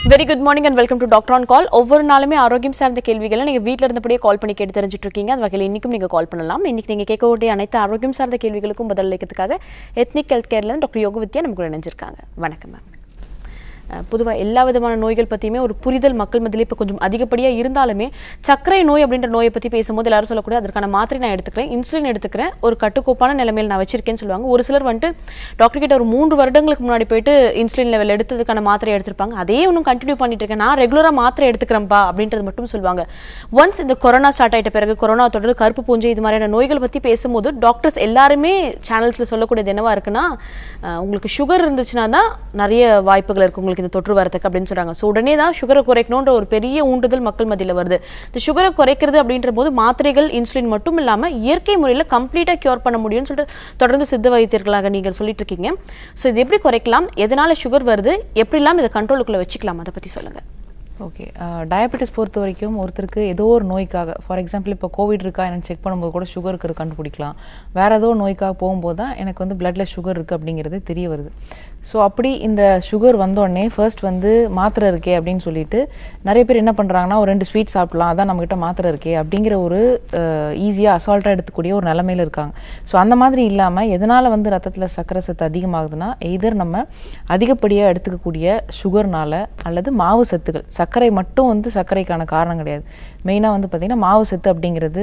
Very good morning and welcome to doctor on call ஒவ்வொரு நாளுமே ஆரோக்கியம் சார்ந்த கேள்விகளை நீங்கள் வீட்டில் இருந்தபடியே கால் பண்ணி கேட்டு தெரிஞ்சுட்டு இருக்கீங்க அந்த வகையில் இன்றைக்கும் நீங்கள் கால் பண்ணலாம் இன்னைக்கு நீங்கள் கேட்க வேண்டிய அனைத்து ஆரோக்கியம் சார்ந்த கேள்விகளுக்கும் பதில் அளிக்கிறதுக்காக எத்னிக் ஹெல்த் கேர்லேருந்து டாக்டர் யோகவித்யா நமக்கு கூட இணைஞ்சிருக்காங்க வணக்கம் மேம் பொதுவாக எல்லா விதமான நோய்கள் பற்றியுமே ஒரு புரிதல் மக்கள் மத்தியிலே இப்போ கொஞ்சம் அதிகப்படியாக இருந்தாலுமே சர்க்கரை நோய் அப்படின்ற நோயை பற்றி பேசும்போது எல்லாரும் சொல்லக்கூடிய அதற்கான மாத்திரை நான் எடுத்துக்கிறேன் இன்சுலின் எடுத்துக்கிறேன் ஒரு கட்டுக்கோப்பான நிலைமையில் நான் வச்சிருக்கேன்னு சொல்லுவாங்க ஒரு சிலர் வந்துட்டு டாக்டர் கிட்ட ஒரு மூன்று வருடங்களுக்கு முன்னாடி போயிட்டு இன்சுலின் லெவல் எடுத்ததுக்கான மாத்திரை எடுத்திருப்பாங்க அதே ஒன்றும் கண்டினியூ பண்ணிட்டு இருக்கேன் நான் ரெகுலராக மாத்திரை எடுத்துக்கிறேன்ப்பா அப்படின்றது மட்டும் சொல்லுவாங்க ஒன்ஸ் இந்த கொரோனா ஸ்டார்ட் ஆயிட்ட பிறகு கொரோனா தொடர்ந்து கருப்பு பூஞ்சை இது மாதிரியான நோய்கள் பற்றி பேசும்போது டாக்டர்ஸ் எல்லாருமே சேனல்ஸில் சொல்லக்கூடியது என்னவா இருக்குன்னா அஹ், உங்களுக்கு சுகர் இருந்துச்சுன்னா தான் நிறைய வாய்ப்புகள் இருக்கு உங்களுக்கு இந்த தொற்று வரதுக்கு அப்படின்னு சொல்றாங்க ஸோ உடனே தான் சுகரை குறைக்கணுன்ற ஒரு பெரிய ஊண்டுதல் மக்கள் மத்தியில் வருது இந்த சுகரை குறைக்கிறது அப்படின்ற போது மாத்திரைகள் இன்சுலின் மட்டும் இல்லாமல் இயற்கை முறையில் கம்ப்ளீட்டாக கியூர் பண்ண முடியும்னு சொல்லிட்டு தொடர்ந்து சித்த வைத்தியர்களாக நீங்கள் சொல்லிட்டு இருக்கீங்க ஸோ இது எப்படி குறைக்கலாம் எதனால சுகர் வருது எப்படிலாம் இதை கண்ட்ரோலுக்குள்ள வச்சுக்கலாம் அதை பற்றி சொல்லுங்க ஓகே டயபெட்டிஸ் பொறுத்த வரைக்கும் ஒருத்தருக்கு ஏதோ ஒரு நோய்க்காக ஃபார் எக்ஸாம்பிள் இப்போ கோவிட் இருக்கா என்னன்னு செக் பண்ணும்போது கூட சுகர் இருக்கிறது கண்டுபிடிக்கலாம் வேற ஏதோ ஒரு நோய்க்காக போகும்போது தான் எனக்கு வந்து பிளட்ல சுகர் இருக்குது அப்படிங்கிறது தெரிய வருது ஸோ அப்படி இந்த சுகர் வந்தோடனே ஃபர்ஸ்ட் வந்து மாத்திரை இருக்கே அப்படின்னு சொல்லிட்டு நிறைய பேர் என்ன பண்ணுறாங்கன்னா ஒரு ரெண்டு ஸ்வீட் சாப்பிடலாம் அதான் நம்மகிட்ட மாத்திரை இருக்கே அப்படிங்கிற ஒரு ஈஸியாக அசால்ட்டாக எடுத்துக்கூடிய ஒரு நிலமையில இருக்காங்க ஸோ அந்த மாதிரி இல்லாமல் எதனால் வந்து ரத்தத்தில் சர்க்கரை சத்து அதிகமாகுதுன்னா எய்தர் நம்ம அதிகப்படியாக எடுத்துக்கக்கூடிய சுகர்னால அல்லது மாவு சத்துக்கள் சர்க்கரை மட்டும் வந்து சர்க்கரைக்கான காரணம் கிடையாது மெயினாக வந்து பார்த்திங்கன்னா மாவு சத்து அப்படிங்கிறது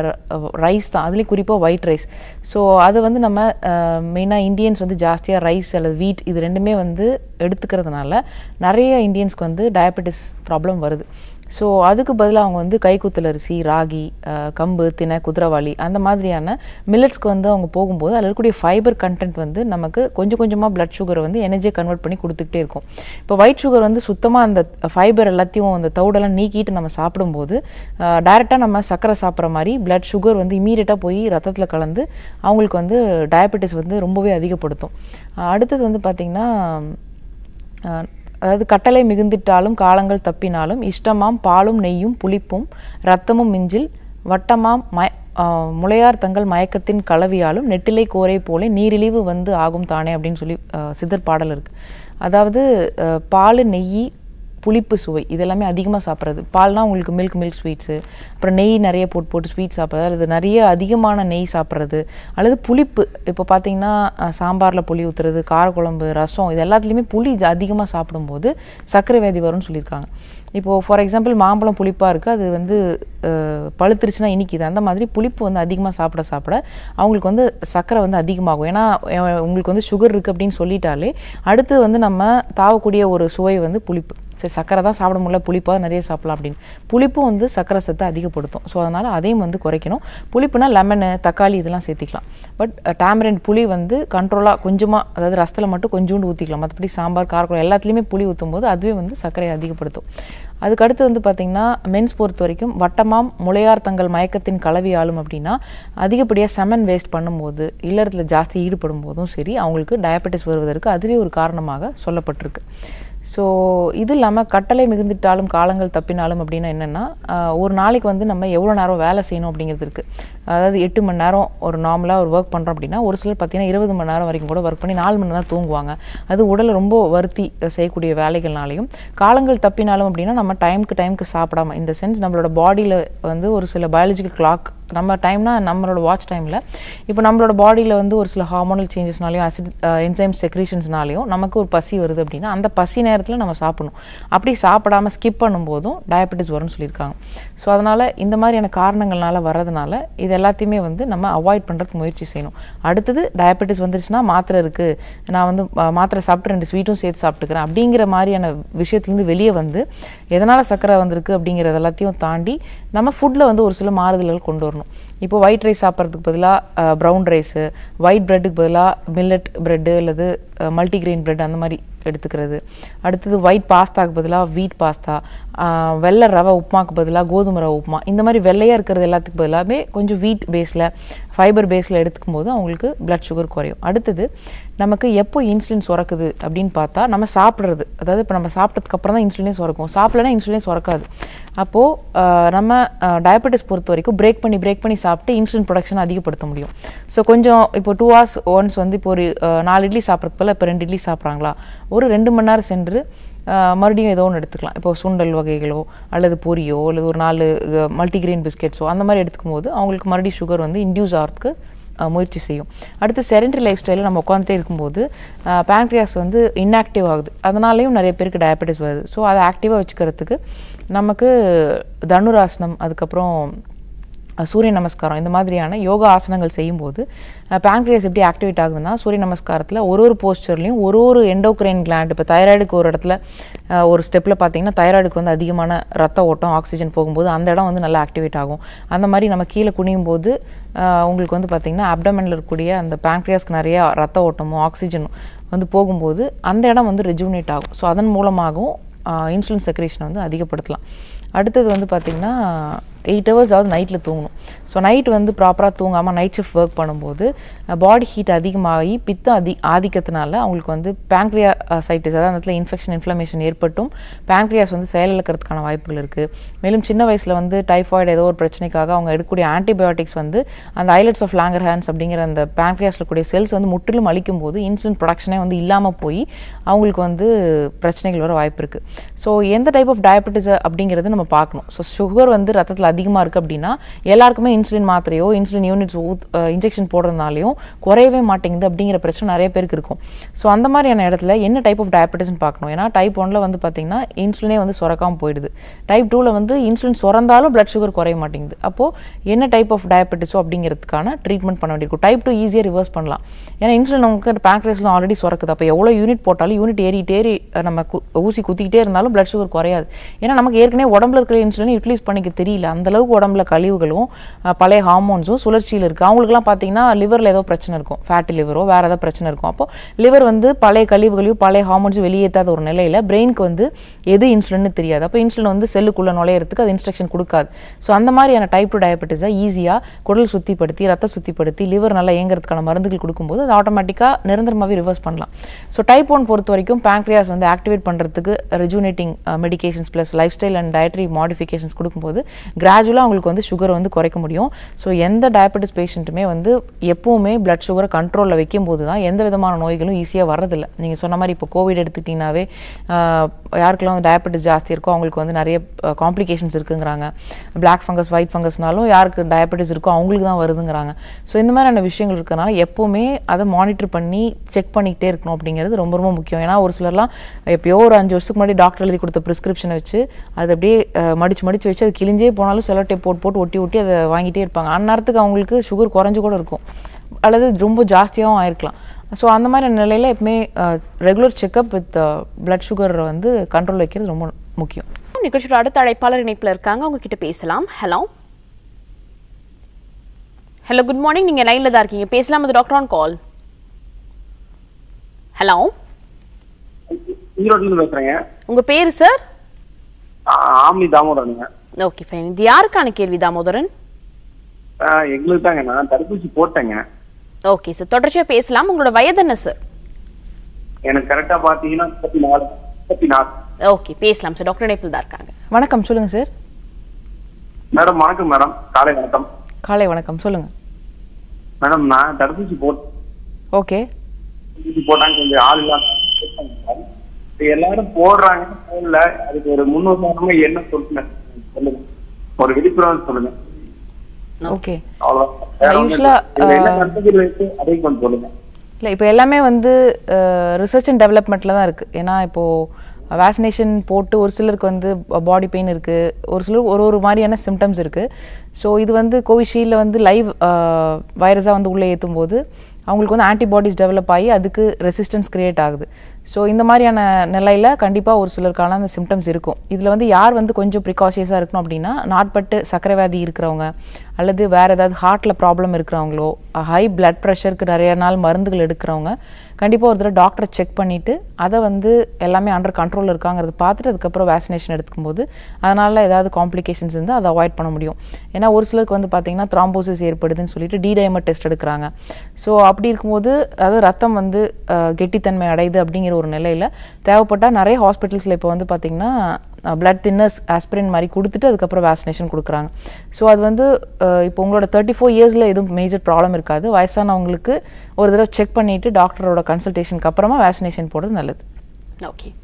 ரைஸ் தான் அதுலேயும் குறிப்பாக ஒயிட் ரைஸ் ஸோ அது வந்து நம்ம மெயினாக இந்தியன்ஸ் வந்து ஜாஸ்தியாக ரைஸ் அல்லது வீட் இது ரெண்டுமே வந்து எடுத்துக்கிறதுனால நிறைய இந்தியன்ஸ்க்கு வந்து டயபெட்டிஸ் ப்ராப்ளம் வருது ஸோ அதுக்கு பதிலாக அவங்க வந்து கைக்குத்தல் அரிசி ராகி அஹ், கம்பு தினை குதிரவாளி அந்த மாதிரியான மில்லட்ஸ்க்கு வந்து அவங்க போகும்போது அதில் இருக்கக்கூடிய ஃபைபர் கண்டென்ட் வந்து நமக்கு கொஞ்சம் கொஞ்சமாக blood சுகரை வந்து எனர்ஜியை கன்வெர்ட் பண்ணி கொடுத்துக்கிட்டே இருக்கும் இப்போ ஒயிட் சுகர் வந்து சுத்தமாக அந்த ஃபைபர் எல்லாத்தையும் அந்த தவிடெல்லாம் நீக்கிட்டு நம்ம சாப்பிடும்போது டைரெக்டாக நம்ம சர்க்கரை சாப்பிட்ற மாதிரி blood சுகர் வந்து இமீடியட்டாக போய் ரத்தத்தில் கலந்து அவங்களுக்கு வந்து டயபெட்டிஸ் வந்து ரொம்பவே அதிகப்படுத்தும் அஹ், அடுத்தது வந்து பார்த்திங்கன்னா அஹ் அதாவது கட்டளை மிகுந்திட்டாலும் காலங்கள் தப்பினாலும் இஷ்டமாம் பாலும் நெய்யும் புளிப்பும் இரத்தமும் மிஞ்சில் வட்டமாம் மய ஆஹ் முளையார் தங்கள் மயக்கத்தின் கலவியாலும் நெட்டிலை கோரை போல நீரிழிவு வந்து ஆகும் தானே அப்படின்னு சொல்லி ஆஹ் சித்தர் பாடல் இருக்கு அதாவது ஆஹ் பால் நெய் புளிப்பு சுவை இதெல்லாமே அதிகமாக சாப்பிட்றது பால்னா உங்களுக்கு மில்க் மில்க் ஸ்வீட்ஸு அப்புறம் நெய் நிறைய போட்டு போட்டு ஸ்வீட் சாப்பிட்றது அல்லது நிறைய அதிகமான நெய் சாப்பிட்றது அல்லது புளிப்பு இப்போ பார்த்தீங்கன்னா சாம்பாரில் புளி ஊற்றுறது காரக்குழம்பு ரசம் இது எல்லாத்துலேயுமே புளி அதிகமாக சாப்பிடும்போது சர்க்கரை வியாதி வரும்னு சொல்லியிருக்காங்க இப்போது ஃபார் எக்ஸாம்பிள் மாம்பழம் புளிப்பாக இருக்குது அது வந்து அஹ், பழுத்துருச்சுன்னா இனிக்குது அந்த மாதிரி புளிப்பு வந்து அதிகமாக சாப்பிட சாப்பிட அவங்களுக்கு வந்து சர்க்கரை வந்து அதிகமாகும் ஏன்னா அஹ், உங்களுக்கு வந்து சுகர் இருக்குது அப்படின்னு சொல்லிட்டாலே அடுத்து வந்து நம்ம தாவக்கூடிய ஒரு சுவை வந்து புளிப்பு சரி சர்க்கரை தான் சாப்பிட முடியல புளிப்பாக நிறைய சாப்பிடலாம் அப்படின்னு புளிப்பும் வந்து சர்க்கரை சத்தை அதிகப்படுத்தும் ஸோ அதனால் அதையும் வந்து குறைக்கணும் புளிப்புனா லெமனு தக்காளி இதெல்லாம் சேர்த்திக்கலாம் பட் டேமரண்ட் புளி வந்து கண்ட்ரோலாக கொஞ்சமாக அதாவது ரசத்தில் மட்டும் கொஞ்சோண்டு ஊற்றிக்கலாம் மற்றபடி சாம்பார் காரக்குழம்பு எல்லாத்துலேயுமே புளி ஊற்றும் போது அதுவே வந்து சர்க்கரையை அதிகப்படுத்தும் அதுக்கு அடுத்து வந்து பார்த்திங்கன்னா மென்ஸ் பொறுத்த வரைக்கும் வட்டமாம் முளையார் தங்கள் மயக்கத்தின் கலவி ஆளும் அப்படின்னா அதிகப்படியாக செமன் வேஸ்ட் பண்ணும்போது இல்லறத்தில் ஜாஸ்தி ஈடுபடும் போதும் சரி அவங்களுக்கு டயபெட்டிஸ் வருவதற்கு அதுவே ஒரு காரணமாக சொல்லப்பட்டிருக்கு ஸோ இது இல்லாமல் கட்டளை மிகுந்துட்டாலும் காலங்கள் தப்பினாலும் அப்படின்னா என்னென்னா ஒரு நாளைக்கு வந்து நம்ம எவ்வளோ நேரம் வேலை செய்யணும் அப்படிங்கிறது இருக்குது அதாவது எட்டு மணி நேரம் ஒரு நார்மலாக ஒரு ஒர்க் பண்ணுறோம் அப்படின்னா ஒரு சிலர் பார்த்தீங்கன்னா இருபது மணி நேரம் வரைக்கும் கூட ஒர்க் பண்ணி நாலு மணி நேரம் தான் தூங்குவாங்க அது உடலை ரொம்ப வருத்தி செய்யக்கூடிய வேலைகள்னாலையும் காலங்கள் தப்பினாலும் அப்படின்னா நம்ம டைமுக்கு டைமுக்கு சாப்பிடாம இந்த சென்ஸ் நம்மளோட பாடியில் வந்து ஒரு சில பயாலஜிக்கல் கிளாக் நம்ம டைம்னா நம்மளோட வாட்ச் டைமில் இப்போ நம்மளோட பாடியில் வந்து ஒரு சில ஹார்மோனல் சேஞ்சஸ்னாலையும் அசிட் என்சைம் செக்ரேஷன்ஸ்னாலையும் நமக்கு ஒரு பசி வருது அப்படின்னா அந்த பசி நேரத்தில் நம்ம சாப்பிடணும் அப்படி சாப்பிடாம ஸ்கிப் பண்ணும்போதும் டயபெட்டிஸ் வரும்னு சொல்லியிருக்காங்க ஸோ அதனால் இந்த மாதிரியான காரணங்கள்னால வர்றதுனால இது எல்லாத்தையுமே வந்து நம்ம அவாய்ட் பண்ணுறதுக்கு முயற்சி செய்யணும் அடுத்தது டயபெட்டிஸ் வந்துருச்சுன்னா மாத்திரை இருக்குது நான் வந்து அஹ், மாத்திரை சாப்பிட்டு ரெண்டு ஸ்வீட்டும் சேர்த்து சாப்பிட்டுக்கிறேன் அப்படிங்கிற மாதிரியான விஷயத்துலேருந்து வெளியே வந்து எதனால் சர்க்கரை வந்திருக்கு அப்படிங்கிறது எல்லாத்தையும் தாண்டி நம்ம ஃபுட்டில் வந்து ஒரு சில மாறுதல்கள் கொண்டு வரணும் இப்போ ஒயிட் ரைஸ் சாப்பிட்றதுக்கு பதிலாக ப்ரௌன் ரைஸு ஒயிட் ப்ரெட்டுக்கு பதிலாக மில்லட் ப்ரெட்டு அல்லது மல்டிகிரெயின் பிரெட் அந்த மாதிரி எடுத்துக்கிறது அடுத்தது ஒயிட் பாஸ்தாக்கு பதிலாக வீட் பாஸ்தா வெள்ளை ரவை உப்புமாக்கு பதிலாக கோதுமை ரவை உப்புமா இந்த மாதிரி வெள்ளையாக இருக்கிறது எல்லாத்துக்கு பதிலாகவே கொஞ்சம் வீட் பேஸில் ஃபைபர் பேஸில் எடுத்துக்கும் போது அவங்களுக்கு blood சுகர் குறையும் அடுத்தது நமக்கு எப்போ இன்சுலின் சுரக்குது அப்படின்னு பார்த்தா நம்ம சாப்பிட்றது அதாவது இப்போ நம்ம சாப்பிட்டதுக்கு அப்புறம் தான் இன்சுலினே சுரக்கும் சாப்பிடலனா இன்சுலினே சுரக்காது அப்போது நம்ம டயபெட்டிஸ் பொறுத்த வரைக்கும் பிரேக் பண்ணி பிரேக் பண்ணி சாப்பிட்டு இன்சுலின் ப்ரொடக்ஷன் அதிகப்படுத்த முடியும் ஸோ கொஞ்சம் இப்போ டூ ஹவர்ஸ் ஒன்ஸ் வந்து இப்போ ஒரு அஹ், நாலு இட்லி சாப்பிட்றது போல இப்போ ரெண்டு இட்லி சாப்பிட்றாங்களா ஒரு ரெண்டு மணி நேரம் சென்று ஆஹ் மறுபடியும் ஏதோ ஒன்று எடுத்துக்கலாம் இப்போ சுண்டல் வகைகளோ அல்லது பொரியோ அல்லது ஒரு நாலு மல்டிகிரெயின் பிஸ்கெட்ஸோ அந்த மாதிரி எடுத்துக்கும் போது அவங்களுக்கு மறுபடியும் சுகர் வந்து இன்டியூஸ் ஆகிறதுக்கு அஹ், முயற்சி செய்யும் அடுத்து செரண்டரி லைஃப் ஸ்டைலில் நம்ம உட்காந்துட்டே இருக்கும்போது பேங்க்ரியாஸ் வந்து இன்ஆக்டிவ் ஆகுது அதனாலேயும் நிறைய பேருக்கு டயபெட்டிஸ் வருது ஸோ அதை ஆக்டிவாக வச்சுக்கிறதுக்கு நமக்கு தனுராசனம் அதுக்கப்புறம் அஹ் சூரிய நமஸ்காரம் இந்த மாதிரியான யோகா ஆசனங்கள் செய்யும்போது பேங்க்ரியாஸ் எப்படி ஆக்டிவேட் ஆகுதுன்னா சூரிய நமஸ்காரத்தில் ஒரு ஒரு போஸ்டர்லையும் ஒரு ஒரு எண்டோக்ரைன் கிளாண்ட் இப்போ தைராய்டுக்கு ஒரு இடத்துல அஹ், ஒரு ஸ்டெப்பில் பார்த்தீங்கன்னா தைராய்டுக்கு வந்து அதிகமான ரத்த ஓட்டம் ஆக்சிஜன் போகும்போது அந்த இடம் வந்து நல்லா ஆக்டிவேட் ஆகும் அந்த மாதிரி நம்ம கீழே குனியும் போது அஹ், உங்களுக்கு வந்து பார்த்தீங்கன்னா அப்டமனில் இருக்கக்கூடிய அந்த பேங்க்ரியாஸ்க்கு நிறைய ரத்த ஓட்டமும் ஆக்சிஜனும் வந்து போகும்போது அந்த இடம் வந்து ரெஜுனேட் ஆகும் ஸோ அதன் மூலமாகவும் இன்சுலின் செக்ரேஷனை வந்து அதிகப்படுத்தலாம் அடுத்தது வந்து பார்த்திங்கன்னா எயிட் ஹவர்ஸ் ஆகுது நைட்டில் தூங்கணும் ஸோ நைட் வந்து ப்ராப்பராக தூங்காமல் நைட் ஷிஃப்ட் ஒர்க் பண்ணும்போது பாடி ஹீட் அதிகமாகி பித்தம் அதி ஆதிக்கத்தினால அவங்களுக்கு வந்து பேங்க்ரியா சைட்டிஸ் அதாவது அந்த இடத்துல இன்ஃபெக்ஷன் இன்ஃப்ளமேஷன் ஏற்பட்டும் பேங்க்ரியாஸ் வந்து செயலிழக்கிறதுக்கான வாய்ப்புகள் இருக்குது மேலும் சின்ன வயசில் வந்து டைஃபாய்டு ஏதோ ஒரு பிரச்சனைக்காக அவங்க எடுக்கக்கூடிய ஆன்டிபயோட்டிக்ஸ் வந்து அந்த ஐலட்ஸ் ஆஃப் லாங்கர் ஹேண்ட்ஸ் அப்படிங்கிற அந்த பேங்க்ரியாஸில் கூடிய செல்ஸ் வந்து முற்றிலும் அழிக்கும் போது இன்சுலின் ப்ரொடக்ஷனே வந்து இல்லாமல் போய் அவங்களுக்கு வந்து பிரச்சனைகள் வர வாய்ப்பு இருக்குது ஸோ எந்த டைப் ஆஃப் டயபெட்டிஸ் அப்படிங்கிறது நம்ம பார்க்கணும் ஸோ சுகர் வந்து ரத்தத்தில் அதிகமாக இருக்குது அப்படின்னா எல்லாருக்குமே இன்சுலின் மாத்திரையோ இன்சுலின் யூனிட்ஸ் ஊத் இன்ஜெக்ஷன் போடுறதுனாலையும் குறையவே மாட்டேங்குது அப்படிங்கிற பிரச்சனை நிறைய பேருக்கு இருக்கும் ஸோ அந்த மாதிரியான இடத்துல என்ன டைப் ஆஃப் டயபெட்டிஸ்னு பார்க்கணும் ஏன்னா டைப் ஒன்ல வந்து பார்த்தீங்கன்னா இன்சுலினே வந்து சுரக்காமல் போயிடுது டைப் டூவில் வந்து இன்சுலின் சுரந்தாலும் பிளட் சுகர் குறைய மாட்டேங்குது அப்போது என்ன டைப் ஆஃப் டயபெட்டிஸோ அப்படிங்கிறதுக்கான ட்ரீட்மெண்ட் பண்ண வேண்டியிருக்கும் டைப் டூ ஈஸியாக ரிவர்ஸ் பண்ணலாம் ஏன்னா இன்சுலின் நமக்கு பேங்க்ரேஸ்லாம் ஆல்ரெடி சுரக்குது அப்போ எவ்வளோ யூனிட் போட்டாலும் யூனிட் ஏறிட்டே ஏறி அஹ், நம்ம கு- ஊசி குத்திக்கிட்டே இருந்தாலும் பிளட் சுகர் குறையாது ஏன்னா நமக்கு ஏற்கனவே உடம்புல இருக்கிற இன்சுலின் யூட்டிலைஸ் பண்ணிக்க தெரியல அந்த அளவுக்கு உடம்புல கழிவுகளும் அஹ், பழைய ஹார்மோன்ஸும் சுழற்சியில் இருக்குது அவங்களுக்குலாம் பார்த்தீங்கன்னா லிவரில் ஏதோ பிரச்சனை இருக்கும் ஃபேட்டி லிவரோ வேறு ஏதோ பிரச்சனை இருக்கும் அப்போ லிவர் வந்து பழைய கழிவுகளையும் பழைய ஹார்மோன்ஸும் வெளியேற்றாத ஒரு நிலையில் பிரெயினுக்கு வந்து எது இன்சுலின்னு தெரியாது அப்போ இன்சுலின் வந்து செல்லுக்குள்ளே நுழையிறதுக்கு அது இன்ஸ்ட்ரக்ஷன் கொடுக்காது ஸோ அந்த மாதிரியான டைப் டூ டயபெட்டிஸை ஈஸியாக குடல் சுத்திப்படுத்தி ரத்த சுத்திப்படுத்தி லிவர் நல்லா இயங்குறதுக்கான மருந்துகள் கொடுக்கும்போது அது ஆட்டோமேட்டிக்காக நிரந்தரமாகவே ரிவர்ஸ் பண்ணலாம் ஸோ டைப் ஒன் பொறுத்த வரைக்கும் பேங்க்ரியாஸ் வந்து ஆக்டிவேட் பண்ணுறதுக்கு rejuvenating medications plus lifestyle and dietary modifications கொடுக்கும்போது கிராஜுவலாக அவங்களுக்கு வந்து சுகர் வந்து குறைக்க முடியும் ஸோ எந்த டயபெட்டிஸ் பேஷண்ட்டுமே வந்து எப்பவுமே பிளட் சுகரை கண்ட்ரோலில் வைக்கும்போது தான் எந்த விதமான நோய்களும் ஈஸியாக வரதில்லை நீங்கள் சொன்ன மாதிரி இப்போ கோவிட் எடுத்துக்கிட்டிங்கனாவே ஆஹ், யாருக்கெல்லாம் வந்து டயபெட்டிஸ் ஜாஸ்தி இருக்கோ அவங்களுக்கு வந்து நிறைய காம்ப்ளிகேஷன்ஸ் இருக்குங்கிறாங்க பிளாக் ஃபங்கஸ் ஒயிட் ஃபங்கஸ்னாலும் யாருக்கு டயபெட்டிஸ் இருக்கோ அவங்களுக்கு தான் வருதுங்கிறாங்க ஸோ இந்த மாதிரியான விஷயங்கள் இருக்கறனால எப்போவுமே அதை மானிட்டர் பண்ணி செக் பண்ணிக்கிட்டே இருக்கணும் அப்படிங்கிறது ரொம்ப ரொம்ப முக்கியம் ஏன்னா ஒரு சிலர்லாம் எப்பயோ ஒரு அஞ்சு வருஷத்துக்கு முன்னாடி டாக்டர் எழுதி கொடுத்த ப்ரிஸ்கிரிப்ஷனை வச்சு அது அப்படியே அஹ், மடிச்சு மடிச்சு வச்சு அது கிழிஞ்சே போனாலும் செலோ டேப் போட்டு போட்டு ஒட்டி ஒட்டி அதை வாங்கிட்டே இருப்பாங்க அந்நேரத்துக்கு அவங்களுக்கு சுகர் குறைஞ்சு கூட இருக்கும் அல்லது ரொம்ப ஜாஸ்தியாகவும் ஆயிருக்கலாம் ஸோ அந்த மாதிரி நிலையில் எப்பவுமே regular checkup with blood sugar வந்து கண்ட்ரோல் வைக்கிறது ரொம்ப முக்கியம் நிகழ்ச்சியோட அடுத்த அழைப்பாளர் இணைப்புல இருக்காங்க அவங்க கிட்ட பேசலாம் ஹலோ ஹலோ குட் மார்னிங் நீங்க லைன்ல தான் இருக்கீங்க பேசலாம் அது டாக்டர் ஆன் கால் ஹலோ ஈரோட்ல இருந்து பேசுறேங்க உங்க பேரு சார் ஆ- ஆம்னி தாமோதரனுங்க ஓகே ஃபைன் இது யாருக்கான கேள்வி தாமோதரன் ஆ, எங்களுக்கு தாங்க நான் தடுப்பூசி போட்டேங்க ஓகே சார் தொடர்ச்சியா பேசலாம் உங்களோட வயது என்ன சார் எனக்கு கரெக்டா பாத்தீங்கன்னா முப்பத்தி நாலு முப்பத்தி நாலு ஓகே பேசலாம் சார் டாக்டர் இணைப்பில் தான் இருக்காங்க வணக்கம் சொல்லுங்கள் சார் மேடம் வணக்கம் மேடம் காலை வணக்கம் காலை வணக்கம் சொல்லுங்கள் மேடம் நான் தடுப்பூசி போட் ஓகே தடுப்பூசி போட்டாங்க கொஞ்சம் ஆள் இல்லாம இப்ப எல்லாரும் போடுறாங்க போடல அதுக்கு ஒரு முன்னுதாரணமா என்ன சொல்லுங்க சொல்லுங்க ஒரு விழிப்புணர்வு சொல்லுங்க ஓகே அவ்வளவுதான் வேற ஒண்ணும் Usually, இல்ல. இதுல என்ன கருத்துக்கள் இருக்கு அதையும் கொஞ்சம் சொல்லுங்க இல்லை இப்போ எல்லாமே வந்து ரிசர்ச் அண்ட் டெவலப்மெண்ட்டில் தான் இருக்குது ஏன்னா இப்போது வேக்சினேஷன் போட்டு ஒரு சிலருக்கு வந்து பாடி பெயின் இருக்குது ஒரு சிலருக்கு ஒரு ஒரு மாதிரியான சிம்டம்ஸ் இருக்குது ஸோ இது வந்து கோவிஷீல்டில் வந்து லைவ் வைரஸாக வந்து உள்ளே ஏற்றும் போது அவங்களுக்கு வந்து ஆன்டிபாடிஸ் டெவலப் ஆகி அதுக்கு ரெசிஸ்டன்ஸ் கிரியேட் ஆகுது ஸோ இந்த மாதிரியான நிலையில் கண்டிப்பாக ஒரு சிலருக்கான அந்த சிம்டம்ஸ் இருக்கும் இதில் வந்து யார் வந்து கொஞ்சம் ப்ரிகாஷியஸாக இருக்கணும் அப்படின்னா நாட்பட்டு சர்க்கரை வியாதி இருக்கிறவங்க அல்லது வேறு ஏதாவது ஹார்ட்டில் ப்ராப்ளம் இருக்கிறவங்களோ ஹை பிளட் ப்ரெஷருக்கு நிறைய நாள் மருந்துகள் எடுக்கிறவங்க கண்டிப்பாக ஒரு தடவை டாக்டரை செக் பண்ணிவிட்டு அதை வந்து எல்லாமே அண்டர் கண்ட்ரோலில் இருக்காங்கிறத பார்த்துட்டு அதுக்கப்புறம் வேக்சினேஷன் எடுக்கும்போது அதனால் ஏதாவது காம்ப்ளிகேஷன்ஸ் இருந்து அதை அவாய்ட் பண்ண முடியும் ஏன்னா ஒரு சிலருக்கு வந்து பார்த்தீங்கன்னா த்ராம்போசிஸ் ஏற்படுதுன்னு சொல்லிட்டு டிடைமர் டெஸ்ட் எடுக்கிறாங்க ஸோ அப்படி இருக்கும்போது அதாவது ரத்தம் வந்து அஹ், கெட்டித்தன்மை அடையுது அப்படிங்கிற ஒரு நிலையில் தேவைப்பட்டால் நிறைய ஹாஸ்பிட்டல்ஸில் இப்போ வந்து பார்த்திங்கன்னா பிளட் தின்னர்ஸ் ஆஸ்பிரின் மாதிரி கொடுத்துட்டு அதுக்கப்புறம் வேக்சினேஷன் கொடுக்குறாங்க ஸோ அது வந்து அஹ், இப்போ உங்களோட தேர்ட்டி ஃபோர் இயர்ஸில் எதுவும் மேஜர் ப்ராப்ளம் இருக்காது வயசானவங்களுக்கு ஒரு தடவை செக் பண்ணிவிட்டு டாக்டரோட கன்சல்டேஷனுக்கு அப்புறமா வேக்சினேஷன் போடுறது நல்லது ஓகே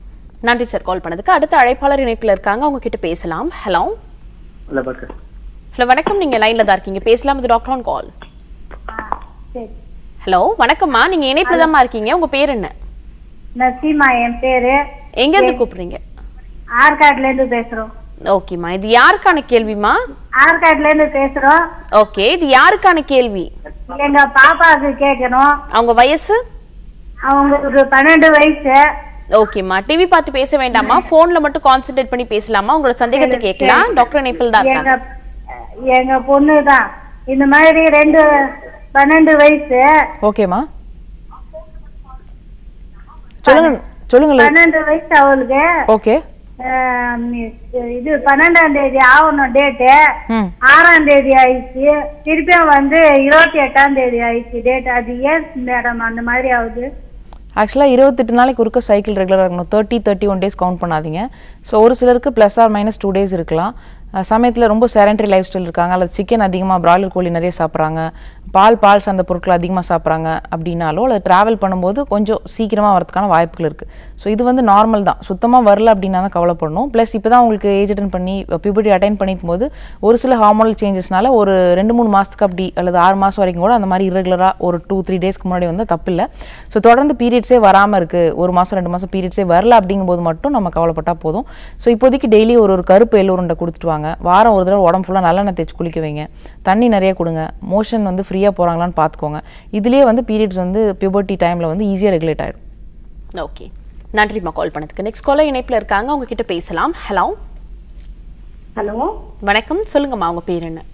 நன்றி சார் கால் பண்ணதுக்கு அடுத்த அழைப்பாளர் இணைப்புல இருக்காங்க அவங்க கிட்ட பேசலாம் ஹலோ இல்லை டாக்டர் ஹலோ வணக்கம் நீங்க லைன்ல தான் இருக்கீங்க பேசலாம் இது டாக்டர் ஆன் கால் சரி ஹலோ வணக்கம்மா நீங்க இணைப்புல தான் இருக்கீங்க உங்க பேர் என்ன நசீமா என் பேரு எங்க இருந்து கூப்பிடுறீங்க ஆற்காட்ல இருந்து பேசுறோம் ஓகேம்மா இது யாருக்கான கேள்விமா ஆற்காட்ல இருந்து பேசுறோம் ஓகே இது யாருக்கான கேள்வி எங்க பாப்பாவுக்கு கேட்கணும் அவங்க வயசு அவங்க ஒரு பன்னெண்டு வயசு ஓகேம்மா டிவி பார்த்து பேச வேண்டாமா போன்ல மட்டும் கான்சென்ட்ரேட் பண்ணி பேசலாமா உங்களோட சந்தேகத்தை கேட்கலாம் டாக்டர் இணைப்பில் தான் எங்க இருக்காங்க எங்க பொண்ணு தான் இந்த மாதிரி ரெண்டு பன்னெண்டு வயசு ஓகேம்மா சொல்லுங்க சொல்லுங்க பன்னெண்டு வயசு அவளுக்கு ஓகே ஆஹ் இது பன்னெண்டாம் தேதி ஆகணும் டேட்டு ம் ஆறாம் தேதி ஆயிடுச்சு திருப்பியும் வந்து இருபத்தி எட்டாம் தேதி ஆயிடுச்சு டேட் அது ஏன் மேடம் அந்த மாதிரி ஆகுது ஆக்சுவலாக இருபத்தெட்டு நாளைக்கு ஒருக்க சைக்கிள் ரெகுலராக இருக்கணும் thirty thirty one days count பண்ணாதீங்க ஸோ ஒரு சிலருக்கு plus or minus two days இருக்கலாம் அஹ் சமயத்தில் ரொம்ப சேரண்டரி லைஃப் ஸ்டைல் இருக்காங்க அல்லது சிக்கன் அதிகமாக பிராய்லர் கோழி நிறைய சாப்பிட்றாங்க பால் பால் சார்ந்த பொருட்கள் அதிகமாக சாப்பிட்றாங்க அப்படின்னாலோ அல்லது ட்ராவல் பண்ணும்போது கொஞ்சம் சீக்கிரமாக வரதுக்கான வாய்ப்புகள் இருக்குது ஸோ இது வந்து நார்மல் தான் சுத்தமாக வரல அப்படின்னா தான் கவலைப்படணும் ப்ளஸ் இப்போ தான் உங்களுக்கு ஏஜ் அட்டன் பண்ணி பியூபர்ட்டி அட்டைன் பண்ணிக்கும் போது ஒரு சில ஹார்மோனல் சேஞ்சஸ்னால ஒரு ரெண்டு மூணு மாதத்துக்கு அப்படி அல்லது ஆறு மாதம் வரைக்கும் கூட அந்த மாதிரி irregular-ஆ ஒரு டூ த்ரீ டேஸ்க்கு முன்னாடி வந்து தப்பு இல்லை ஸோ தொடர்ந்து பீரியட்ஸே வராமல் இருக்குது ஒரு மாதம் ரெண்டு மாதம் பீரியட்ஸே வரல அப்படிங்கும்போது மட்டும் நம்ம கவலைப்பட்டால் போதும் ஸோ இப்போதைக்கு டெய்லி ஒரு ஒரு கருப்பு எள்ளுருண்டை கொடுத்துட்டு வாங்க வாரம் ஒரு தடவை உடம்பு ஃபுல்லாக நல்லெண்ணெய் தேய்ச்சி குளிக்க வைங்க தண்ணி நிறைய கொடுங்க மோஷன் வந்து ஃப்ரீயாக போகிறாங்களான்னு பார்த்துக்கோங்க இதுலேயே வந்து பீரியட்ஸ் வந்து பியூபர்ட்டி டைமில் வந்து ஈஸியாக ரெகுலேட் ஆகிடும் ஓகே நன்றிம்மா கால் பண்ணதுக்கு நெக்ஸ்ட் காலர் இணைப்புல இருக்காங்க அவங்க கிட்ட பேசலாம் ஹலோ ஹலோ வணக்கம் சொல்லுங்கம்மா உங்க பேர் என்ன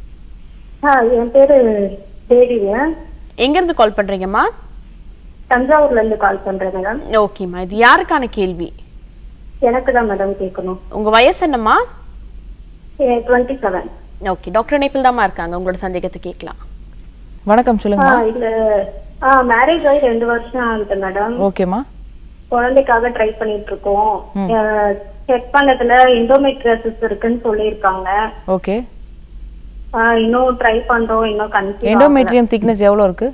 என் பேரு தேவிங்க எங்க இருந்து கால் பண்றீங்கம்மா தஞ்சாவூர்ல இருந்து கால் பண்றேன் மேடம் ஓகேம்மா இது யாருக்கான கேள்வி எனக்கு தான் மேடம் கேட்கணும் உங்க வயசு என்னம்மா டுவெண்ட்டி செவன் ஓகே டாக்டர் இணைப்பில் தாம்மா இருக்காங்க உங்களோட சந்தேகத்தை கேட்கலாம் வணக்கம் சொல்லுங்கம்மா இல்ல மேரேஜ் ஆகி ரெண்டு வருஷம் ஆகுது மேடம் ஓகேம்மா குழந்தைக்காக ட்ரை பண்ணிட்டு இருக்கோம் செக் பண்ணதுல இண்டோமெட்ரியாசிஸ் இருக்குன்னு சொல்லியிருக்காங்க ஓகே ஆஹ் இன்னும் ட்ரை பண்றோம் இன்னும் கன்ஃபியூஸ் எண்டோமெட்ரியம் திக்னஸ் எவ்வளோ இருக்குது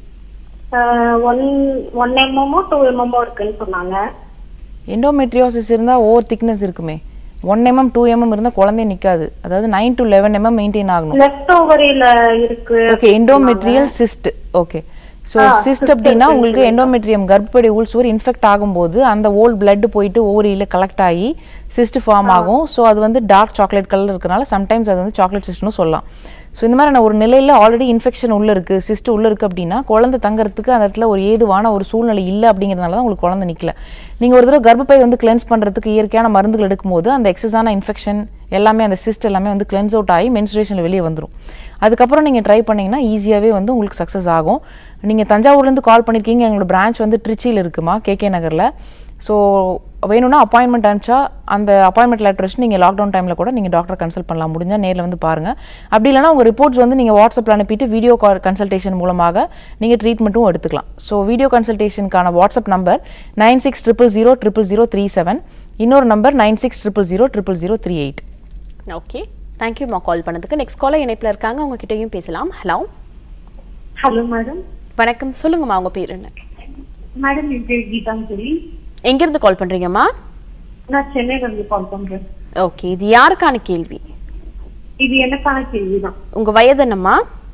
ஒன் ஒன் எம்எம்மோ டூ எம்எம்மோ இருக்குன்னு சொன்னாங்க எண்டோமெட்ரியோசிஸ் இருந்தால் ஓவர் திக்னஸ் இருக்குமே ஒன் எம்எம் டூ எம்எம் இருந்தால் குழந்தைய நிற்காது அதாவது nine to eleven MM maintain ஆகணும் லெஃப்ட் ஓவரியில இருக்கு okay endometrial cyst okay so cyst அப்படின்னா உங்களுக்கு எண்டோமெட்ரியம் கர்ப்பப்படி உள்சுவர் இன்ஃபெக்ட் ஆகும்போது அந்த ஓல்ட் blood போயிட்டு ஓவரியில் கலெக்ட் ஆகி சிஸ்ட் ஃபார்ம் ஆகும் ஸோ அது வந்து டார்க் சாக்லேட் கலர் இருக்கனால சம்டைம்ஸ் அது வந்து சாக்லேட் சிஸ்ட்னு சொல்லலாம் ஸோ இந்த மாதிரி ஒரு நிலையில் ஆல்ரெடி இன்ஃபெக்ஷன் உள்ளே இருக்குது சிஸ்ட் உள்ளே இருக்குது அப்படின்னா குழந்தை தங்கறதுக்கு அந்த இடத்துல ஒரு ஏதுவான ஒரு சூழ்நிலை இல்லை அப்படிங்கிறதுனால தான் உங்களுக்கு குழந்தை நிற்கல நீங்கள் ஒரு தடவை கர்ப்பப்பை வந்து கிளென்ஸ் பண்ணுறதுக்கு இயற்கையான மருந்துகள் எடுக்கும்போது அந்த எக்ஸஸான இன்ஃபெக்ஷன் எல்லாமே அந்த சிஸ்ட் எல்லாமே வந்து கிளென்ஸ் அவுட் ஆகி மென்சுரேஷனில் வெளியே வந்துடும் அதுக்கப்புறம் நீங்கள் ட்ரை பண்ணீங்கன்னா ஈஸியாகவே வந்து உங்களுக்கு சக்ஸஸ் ஆகும் நீங்கள் தஞ்சாவூர்லேருந்து கால் பண்ணியிருக்கீங்க எங்களோட பிரான்ச் வந்து திருச்சியில் இருக்குமா கேகே நகரில் ஸோ வேணும்னா அப்பாயின்மெண்ட் அனுப்பிச்சா அந்த அப்பாயின்மெண்ட் லெட்டர் வச்சு நீங்கள் லாக்டவுன் டைமில் கூட நீங்கள் டாக்டர் கன்சல்ட் பண்ணலாம் முடிஞ்சால் நேரில் வந்து பாருங்கள் அப்படி இல்லைனா உங்கள் ரிப்போர்ட்ஸ் வந்து நீங்கள் வாட்ஸ்அப்பில் அனுப்பிட்டு வீடியோ கால் கன்சல்டேஷன் மூலமாக நீங்கள் ட்ரீட்மெண்ட்டும் எடுத்துக்கலாம் ஸோ வீடியோ கன்சல்டேஷனுக்கான WhatsApp number nine six triple zero triple zero three seven இன்னொரு number nine six triple zero triple zero three eight okay தேங்க்யூம்மா கால் பண்ணதுக்கு நெக்ஸ்ட் காலர் இணைப்பில் இருக்காங்க அவங்க கிட்டயும் பேசலாம் ஹலோ ஹலோ மேடம் வணக்கம் சொல்லுங்கம்மா உங்க பேர் என்ன மேடம் என் பேர் கீதாஞ்சலி எங்கிருந்து கால் பண்றீங்கம்மா நான் சென்னையில இருந்து கால் பண்றேன் ஓகே இது யாருக்கான கேள்வி இது எனக்கான கேள்விதான் உங்க வயது என்னம்மா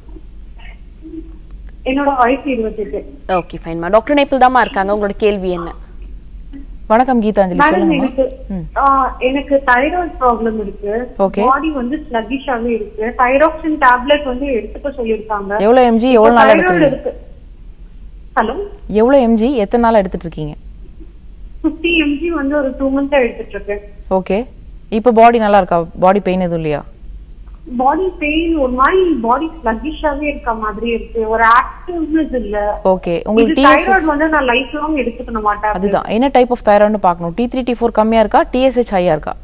என்னோட வயசு இருபத்தெட்டு ஓகே ஃபைன்மா டாக்டர் இணைப்பில் தாம்மா இருக்காங்க உங்களோட கேள்வி என்ன வணக்கம் கீதாஞ்சலி மேடம் சொல்லுங்கம்மா எனக்கு ஆஹ், எனக்கு தைராய்டு ப்ராப்ளம் இருக்கு Okay. பாடி வந்து ஸ்லகிஷாவே இருக்கு தைராக்சின் டேப்லெட் வந்து எடுத்துக்க சொல்லிருக்காங்க எவ்வளோ எம்ஜி எவ்வளோ நாள் தைராய்டு எடுக்கிறீங்க இருக்கு ஹலோ எவ்வளோ எம்ஜி எத்தனை நாள் எடுத்துட்டு இருக்கீங்க ஃபிஃப்டி எம்ஜி வந்து ஒரு டூ மந்த்ஸ் எடுத்துட்டு இருக்கேன் ஓகே இப்போ பாடி நல்லா இருக்கா பாடி பெயின் எதுவும் இல்லையா பாடி பெயின் ஒரு மாதிரி பாடி ஸ்லகிஷாவே இருக்க மாதிரி இருக்கு ஒரு ஆக்டிவ்னஸ் இல்ல ஓகே இது உங்களுக்கு டிஎஸ் தைராய்டு வந்து நான் லைஃப் லாங் எடுத்துக்க மாட்டேன் அதுதான் என்ன டைப் ஆஃப் தைராய்டுன்னு பார்க்கணும் டி த்ரீ டி ஃபோர் கம்மியாக இருக்கா டிஎஸ்ஹெச் ஹையாக இருக்கா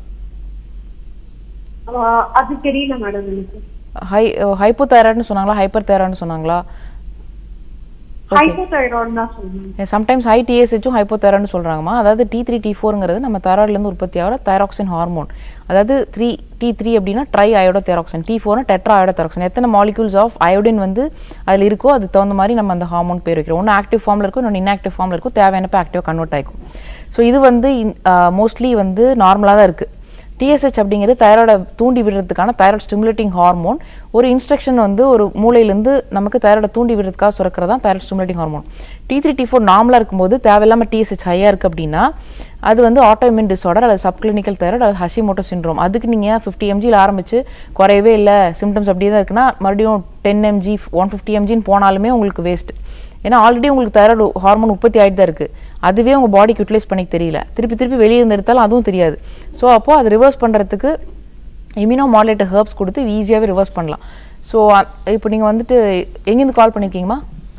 ஆஹ், அது தெரியல மேடம் எனக்கு ஹை ஹைப்போ தைராய்டுன்னு சொன்னாங்களா ஹைப்பர் தைராய்டுன்னு சொன்னாங்களா ஹைப்போதைராய்டு தான் சொல்லுங்க சம்டைம்ஸ் ஹை டிஎஸ்ஹெச்சும் ஹைப்போதைராய்டுன்னு சொல்கிறாங்கம்மா அதாவது டி த்ரீ டி ஃபோருங்கிறது நம்ம தைராய்டுலேருந்து உற்பத்தி ஆகிற தைராக்சின் ஹார்மோன் அதாவது த்ரீ டி த்ரீ அப்படின்னா ட்ரை அயோடோ தெராக்சின் டி ஃபோர்னா டெட்ரா அயோடோ தெராக்சின் எத்தனை மாலிகூல்ஸ் ஆஃப் அயோடின் வந்து அதில் இருக்கோ அதுக்கு தகுந்த மாதிரி நம்ம அந்த ஹார்மோன் பேர் வைக்கிறோம் ஒன்று ஆக்டிவ் ஃபார்மில் இருக்கும் இன்னொன்று இன்ஆக்டிவ் ஃபார்மில் இருக்கும் தேவையானப்போ ஆக்டிவாக கன்வெர்ட் ஆகிக்கும் ஸோ இது வந்து மோஸ்ட்லி வந்து நார்மலாக தான் இருக்குது டிஎஸ்ஹெச் அப்படிங்கிறது தைராய்டை தூண்டி விடுறதுக்கான தைராய்டு ஸ்டிமுலேட்டிங் ஹார்மோன் ஒரு இன்ஸ்ட்ரக்ஷன் வந்து ஒரு மூளையிலேருந்து நமக்கு தைராய்டை தூண்டி விடுறதுக்காக சுரக்கிறது தான் thyroid stimulating hormone T three T four நார்மலாக இருக்கும்போது தேவையில்லாமல் டிஎஸ்ஹெச் ஹையாக இருக்குது அப்படின்னா அது வந்து ஆட்டோமின் டிஸார்டர் அல்லது சப்கிளினிக்கல் தைராய்டு அல்லது ஹஷிமோட்டோ சிண்ட்ரோம் அதுக்கு நீங்கள் ஃபிஃப்டி எம்ஜியில் ஆரம்பிச்சு குறையவே இல்லை சிம்டம்ஸ் அப்படியே தான் இருக்குன்னா மறுபடியும் டென் எம்ஜி ஒன் ஃபிஃப்டி எம்ஜின்னு போனாலுமே உங்களுக்கு வேஸ்ட் ஏன்னா ஆல்ரெடி உங்களுக்கு தைராய்டு ஹார்மோன் உற்பத்தி ஆகிட்டு தான் இருக்குது அதுவே உங்கள் பாடிக்கு யூட்டிலைஸ் பண்ணிக்க தெரியல திருப்பி திருப்பி வெளியே இருந்து எடுத்தாலும் அதுவும் தெரியாது ஸோ அப்போது அது ரிவர்ஸ் பண்ணுறதுக்கு இம்யூனோ மாடுலேட்டர் ஹெர்ப்ஸ் கொடுத்து இது ஈஸியாகவே ரிவர்ஸ் பண்ணலாம் ஸோ இப்போ நீங்கள் வந்துட்டு எங்கேருந்து கால் பண்ணியிருக்கீங்கம்மா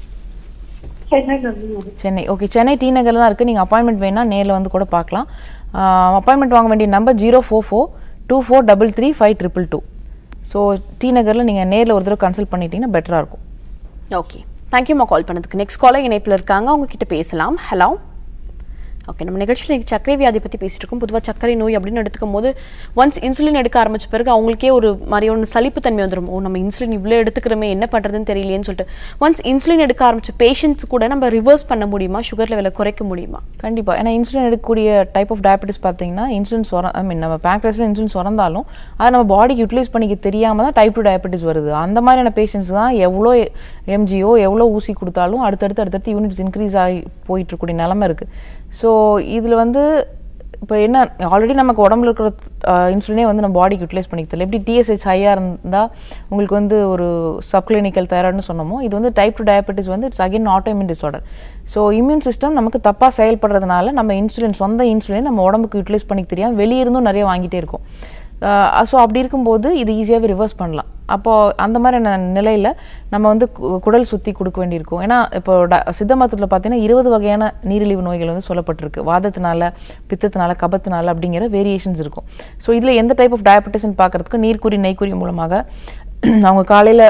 சென்னையில இருந்து சென்னை ஓகே சென்னை டி நகரில் தான் இருக்குது நீங்கள் அப்பாயின்மெண்ட் வேணால் நேரில் வந்து கூட பார்க்கலாம் அப்பாயின்மெண்ட் வாங்க வேண்டிய number zero four four two four double three five triple two so T நகரில் நீங்கள் நேரில் ஒரு தடவை கன்சல்ட் பண்ணிட்டீங்கன்னா பெட்டராக இருக்கும் ஓகே தேங்க்யூம்மா கால் பண்ணதுக்கு நெக்ஸ்ட் காலர் இணைப்பில் இருக்காங்க அவங்க கிட்ட பேசலாம் ஹலோ ஓகே நம்ம நிகழ்ச்சியில் இன்னைக்கு சர்க்கரை வியாதி பற்றி பேசிட்டு இருக்கோம் பொதுவாக சர்க்கரை நோய் அப்படின்னு எடுத்துக்கும் போது ஒன்ஸ் இன்சுலின் எடுக்க ஆரம்பிச்ச பிறகு அவங்களுக்கே ஒரு மாதிரி ஒன்று சலிப்பு தன்மை வந்துடும் ஓ நம்ம இன்சுலின் இவ்வளோ எடுத்துக்கிறோமே என்ன பண்ணுறதுன்னு தெரியலையேன்னு சொல்லிட்டு ஒன்ஸ் இன்சுலின் எடுக்க ஆரம்பிச்ச பேஷண்ட்ஸ் கூட நம்ம ரிவர்ஸ் பண்ண முடியுமா சுகர் லெவலை குறைக்க முடியுமா கண்டிப்பாக ஏன்னா இன்சுலின் எடுக்கக்கூடிய டைப் ஆஃப் டயபெட்டிஸ் பார்த்தீங்கன்னா இன்சுலின் சொர ஐ மீன் நம்ம பேங்க்ரஸில் இன்சுலின் சுரந்தாலும் அதை நம்ம பாடிக்கு யூட்டிலைஸ் பண்ணிக்க தெரியாமல் தான் டைப் டூ டயபெட்டிஸ் வருது அந்த மாதிரியான பேஷண்ட்ஸ் தான் எவ்வளோ எம்ஜிஓ எவ்வளோ ஊசி கொடுத்தாலும் அடுத்தடுத்து அடுத்தடுத்து யூனிட்ஸ் இன்க்ரீஸ் ஆகி போயிட்டு இருக்கக்கூடிய நிலமை இருக்குது ஸோ இதில் வந்து இப்போ என்ன ஆல்ரெடி நமக்கு உடம்புல இருக்கிற இன்சுலினே வந்து நம்ம பாடிக்கு யூட்டிலைஸ் பண்ணிக்க தெரியல எப்படி டிஎஸ்ஹெச் ஹையாக இருந்தால் உங்களுக்கு வந்து ஒரு சப்கிளினிக்கல் தைராய்டுன்னு சொன்னோமோ இது வந்து டைப் டூ டயபெட்டிஸ் வந்து it's again autoimmune disorder so immune system நமக்கு தப்பாக செயல்படுறதுனால நம்ம இன்சுலின் சொந்த இன்சுலின் நம்ம உடம்புக்கு யூட்டிலைஸ் பண்ணிக்க தெரியாமல் வெளியிருந்தும் நிறைய வாங்கிட்டே இருக்கும் ஸோ அப்படி இருக்கும்போது இது ஈஸியாகவே ரிவர்ஸ் பண்ணலாம் அப்போது அந்த மாதிரியான நிலையில் நம்ம வந்து கு- குடல் சுற்றி கொடுக்க வேண்டியிருக்கும் ஏன்னா இப்போ ட சித்த மருத்துவத்தில் பார்த்தீங்கன்னா இருபது வகையான நீரிழிவு நோய்கள் வந்து சொல்லப்பட்டிருக்கு வாதத்தினால பித்தத்தினால கபத்தினால அப்படிங்கிற வேரியேஷன்ஸ் இருக்கும் ஸோ இதில் எந்த டைப் ஆஃப் டயபெட்டிஸ்ன்னு பார்க்கறதுக்கு நீர்க்குறி நெய்க்குறி மூலமாக அவங்க காலையில்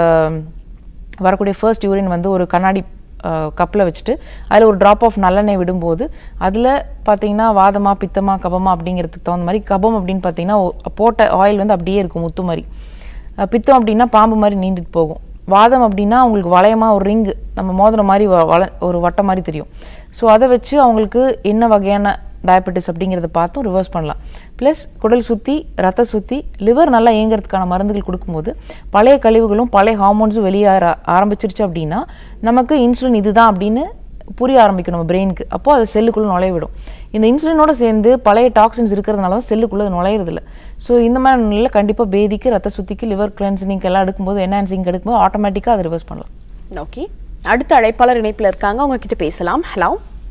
வரக்கூடிய ஃபர்ஸ்ட் யூரின் வந்து ஒரு கண்ணாடி கப்பில் வச்சுட்டு அதில் ஒரு ட்ராப் ஆஃப் நல்லெண்ணெய் விடும்போது அதில் பார்த்தீங்கன்னா வாதமா பித்தமா கபமா அப்படிங்கிறதுக்கு தகுந்த மாதிரி கபம் அப்படின்னு பார்த்தீங்கன்னா ஒ- போட்ட ஆயில் வந்து அப்படியே இருக்கும் முத்து மாதிரி அஹ் பித்தம் அப்படின்னா பாம்பு மாதிரி நீண்டுட்டு போகும் வாதம் அப்படின்னா அவங்களுக்கு வளையமா ஒரு ரிங்கு நம்ம மோதிரம் மாதிரி வ- வள ஒரு வட்டம் மாதிரி தெரியும் ஸோ அதை வச்சு அவங்களுக்கு என்ன வகையான டயபெட்டிஸ் அப்படிங்கிறத பார்த்தும் ரிவர்ஸ் பண்ணலாம் ப்ளஸ் குடல் சுற்றி ரத்த சுற்றி லிவர் நல்லா இயங்குறதுக்கான மருந்துகள் கொடுக்கும்போது பழைய கழிவுகளும் பழைய ஹார்மோன்ஸும் வெளியேற ஆரம்பிச்சிருச்சு அப்படின்னா நமக்கு இன்சுலின் இதுதான் அப்படின்னு புரிய ஆரம்பிக்கும் நம்ம பிரெயினுக்கு அப்போ அது செல்லுக்குள்ளே நுழைய விடும் இந்த இன்சுலினோட சேர்ந்து பழைய டாக்ஸின்ஸ் இருக்கிறதுனால தான் செல்லுக்குள்ளே அது நுழையிறதில்ல ஸோ இந்த மாதிரி நிலையில் கண்டிப்பாக பேதிக்கு ரத்த சுத்திக்கு லிவர் கிளென்சினிங் எல்லாம் எடுக்கும்போது என்ஹான்சிங் எடுக்கும்போது ஆட்டோமேட்டிக்காக அதை ரிவர்ஸ் பண்ணலாம் ஓகே அடுத்த அழைப்பாளர் இணைப்பில் இருக்காங்க அவங்க கிட்ட பேசலாம் hello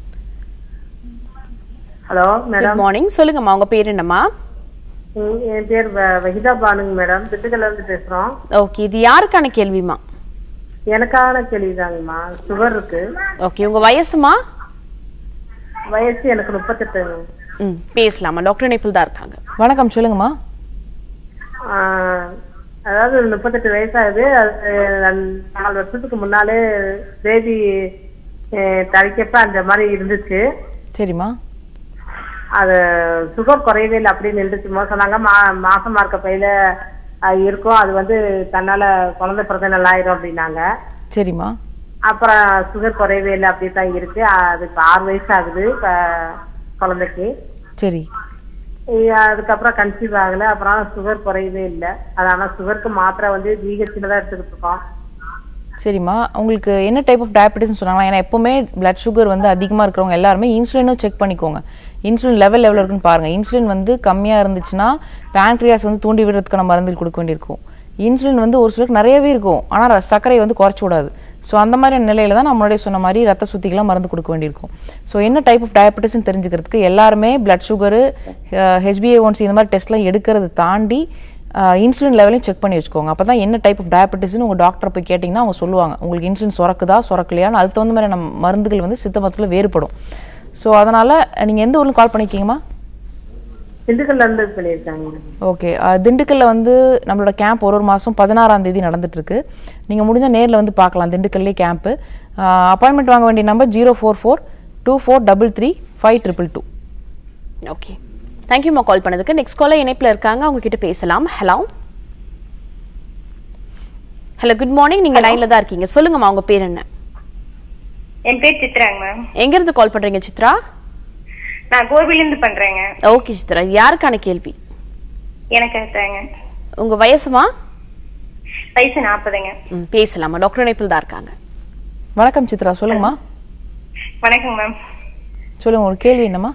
hello good madam morning சொல்லுங்கம்மா உங்க பேர் என்னம்மா ம், என் பேர் வ- வஹிதா பானுங்க மேடம் திண்டுக்கல்ல இருந்து பேசுறோம் ஓகே இது யாருக்கான கேள்விமா எனக்கான கேள்விதாங்கம்மா சுகர் இருக்கு ஓகே உங்க வயசுமா வயசு எனக்கு முப்பத்தெட்டுங்க ம் பேசலாமா டாக்டர் இணைப்பில் தான் இருக்காங்க வணக்கம் சொல்லுங்கம்மா ஆ, அதாவது முப்பத்தெட்டு வயசாகுது அது ரெண்டு- நாலு வருஷத்துக்கு முன்னாலே பேபி தரிக்கப்ப அந்த மாதிரி இருந்துச்சு சரிம்மா அது சுகர் குறையவே இல்லை அப்படின்னு இருந்துச்சுமா சொன்னாங்க மா மாசமா இருக்க பையில அது இருக்கும் அது வந்து தன்னால குழந்தை பிறந்த நல்லா ஆயிரும் அப்படின்னாங்க சரிம்மா அப்புறம் சுகர் குறையவே இல்லை அப்படி தான் இருக்கு அதுக்கு ஆறு வயசு ஆகுது க- குழந்தைக்கு சரி இ- அதுக்கப்புறம் கன்சீவ் ஆகல அப்புறம் சுகர் குறையவே இல்லை அது ஆனா சுகருக்கு மாத்திரை வந்து ஜிஹெச்ல தான் எடுத்துக்கிட்டு இருக்கோம் சரிம்மா உங்களுக்கு என்ன டைப் ஆஃப் டயபெட்டிஸ்னு சொன்னாங்களா ஏன்னா எப்பவுமே பிளட் சுகர் வந்து அதிகமாக இருக்கிறவங்க எல்லாருமே இன்சுலினும் செக் பண்ணிக்கோங்க இன்சுலின் லெவல் எவ்வளோ இருக்குன்னு பாருங்க இன்சுலின் வந்து கம்மியாக இருந்துச்சுன்னா பேங்க்ரியாஸ் வந்து தூண்டி விடுறதுக்கான மருந்து கொடுக்க வேண்டியிருக்கும் இன்சுலின் வந்து ஒரு சிலருக்கு நிறையவே இருக்கும் ஆனால் சர்க்கரை வந்து குறைச்சி விடாது ஸோ அந்த மாதிரி நிலையில தான் நான் முன்னாடியே சொன்ன மாதிரி ரத்த சுத்திக்கெல்லாம் மருந்து கொடுக்க வேண்டியிருக்கும் ஸோ என்ன டைப் ஆஃப் டயபெட்டிஸ்னு தெரிஞ்சுக்கிறதுக்கு எல்லாருமே பிளட் சுகரு ஹெச்பிஏ ஒன்சி இந்த மாதிரி டெஸ்ட்லாம் எடுக்கிறத தாண்டி இன்சுலின் லெவலையும் செக் பண்ணி வச்சுக்கோங்க அப்போ தான் என்ன டைப் ஆஃப் டயபெட்டிஸ்னு உங்கள் டாக்டரை போய் கேட்டிங்கன்னா அவங்க சொல்லுவாங்க உங்களுக்கு இன்சுலின் சுரக்குதா சுரக்கலையான்னு அதுக்கு தகுந்த மாதிரி நம்ம மருந்துகள் வந்து சித்த மருத்துவத்தில் வேறுபடும் ஸோ அதனால் நீங்கள் எந்த ஊரில் கால் பண்ணிக்கிங்கம்மா திண்டுக்கல்ல இருந்து பண்ணியிருக்காங்க ஓகே திண்டுக்கல்ல வந்து நம்மளோட கேம்ப் ஒரு ஒரு மாதம் பதினாறாம் தேதி நடந்துட்டு இருக்கு நீங்கள் முடிஞ்ச நேரில் வந்து பார்க்கலாம் திண்டுக்கல்லே கேம்ப்பு அப்பாயின்மெண்ட் வாங்க வேண்டிய number zero four four two four double three five triple two okay தேங்க்யூம்மா கால் பண்ணதுக்கு நெக்ஸ்ட் காலர் இணைப்பில் இருக்காங்க அவங்க கிட்ட பேசலாம் ஹலோ ஹலோ குட் மார்னிங் நீங்க லைன்ல தான் இருக்கீங்க சொல்லுங்கம்மா உங்க பேர் என்ன என் பேர் சித்ராங்க மேம் எங்க இருந்து கால் பண்றீங்க சித்ரா நான் கோபிலேருந்து பண்றேங்க ஓகே சித்ரா இது யாருக்கான கேள்வி எனக்கு தாங்க உங்க வயசுமா வயசு நாற்பதுங்க ம், பேசலாமா டாக்டர் இணைப்பில் தான் இருக்காங்க வணக்கம் சித்ரா சொல்லுங்கம்மா வணக்கங்க மேம் சொல்லுங்க ஒரு கேள்வி என்னம்மா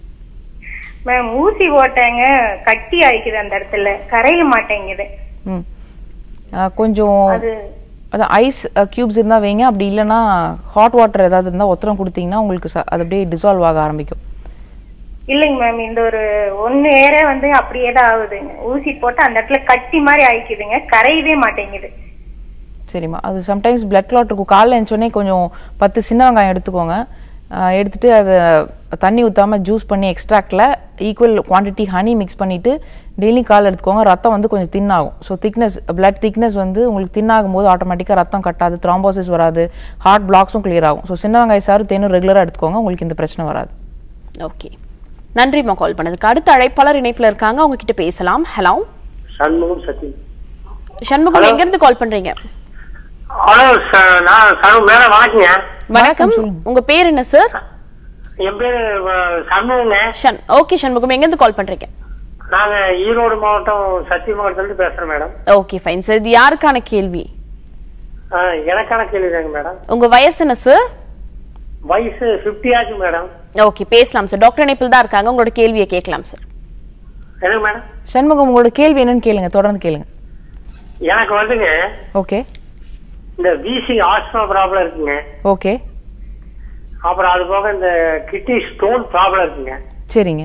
மேம் ஊசி ஓட்டங்க கட்டி ஆயிக்குது அந்த இடத்துல கரைய மாட்டேங்குது ம் ஆ, கொஞ்சம் அது அதான் ஐஸ் க்யூப்ஸ் இருந்தால் வைங்க அப்படி இல்லைன்னா ஹாட் வாட்டர் ஏதாவது இருந்தால் ஒத்தரம் கொடுத்தீங்கன்னா உங்களுக்கு ச- அது அப்படியே டிசால்வ் ஆக ஆரம்பிக்கும் இல்லைங்க மேம் இந்த ஒரு ஒன்னு ஏற வந்து அப்படியே தான் ஆகுதுங்க ஊசி போட்டு அந்த இடத்துல கட்டி மாதிரி ஆயிக்குதுங்க கரையவே மாட்டேங்குது சரிம்மா அது சம்டைம்ஸ் பிளட் கிளாட் இருக்கும் காலைல எழுந்தோடனே கொஞ்சம் பத்து சின்ன வெங்காயம் எடுத்துக்கோங்க ஆஹ் எடுத்துட்டு அதை தண்ணி ஊற்றாம ஜூஸ் பண்ணி எக்ஸ்ட்ராக்டில் ஈக்குவல் குவான்டிட்டி ஹனி மிக்ஸ் பண்ணிவிட்டு டெய்லி கால் எடுத்துக்கோங்க ரத்தம் வந்து கொஞ்சம் thin ஆகும் ஸோ திக்னஸ் பிளட் திக்னஸ் வந்து உங்களுக்கு thin ஆகும்போது ஆட்டோமேட்டிக்காக ரத்தம் கட்டாது த்ராம்போசிஸ் வராது ஹார்ட் பிளாக்ஸும் கிளியர் ஆகும் ஸோ சின்ன வெங்காயம் சாறு தேனும் ரெகுலராக எடுத்துக்கோங்க உங்களுக்கு இந்த பிரச்சனை வராது ஓகே நன்றிம்மா கால் பண்ணதுக்கு அடுத்த அழைப்பாளர் இணைப்பில் இருக்காங்க அவங்க கிட்ட பேசலாம் ஹலோ சண்முகம் சத்தி சண்முகம் எங்க இருந்து கால் பண்றீங்க ஹலோ ச- நான் சண்முகம் மேடம் வணக்கங்க வணக்கம் உங்க பேர் என்ன சார் என் பேரு அஹ், சண்முகங்க ஷன் ஓகே சண்முகம் எங்க இருந்து கால் பண்றீங்க நாங்க ஈரோடு மாவட்டம் சத்தியமங்கலத்துல இருந்து பேசுறேன் மேடம் ஓகே ஃபைன் சார் இது யாருக்கான கேள்வி அஹ், எனக்கான கேள்விதாங்க மேடம் உங்க வயசு என்ன சார் வயசு 50 ஆச்சு மேடம் ஓகே பேசலாம் சார் டாக்டர் இணைப்பில் தான் இருக்காங்க உங்களோட கேள்வியை கேட்கலாம் சார் எனக்கு மேடம் சண்முகம் உங்களோட கேள்வி என்னன்னு கேளுங்க தொடர்ந்து கேளுங்க எனக்கு வந்துங்க ஓகே இந்த வீசிங் ஆஸ்மா ப்ராப்ளம் இருக்குங்க ஓகே அப்புறம் அது போக இந்த கிட்னி ஸ்டோன் ப்ராப்ளம் இருக்குங்க சரிங்க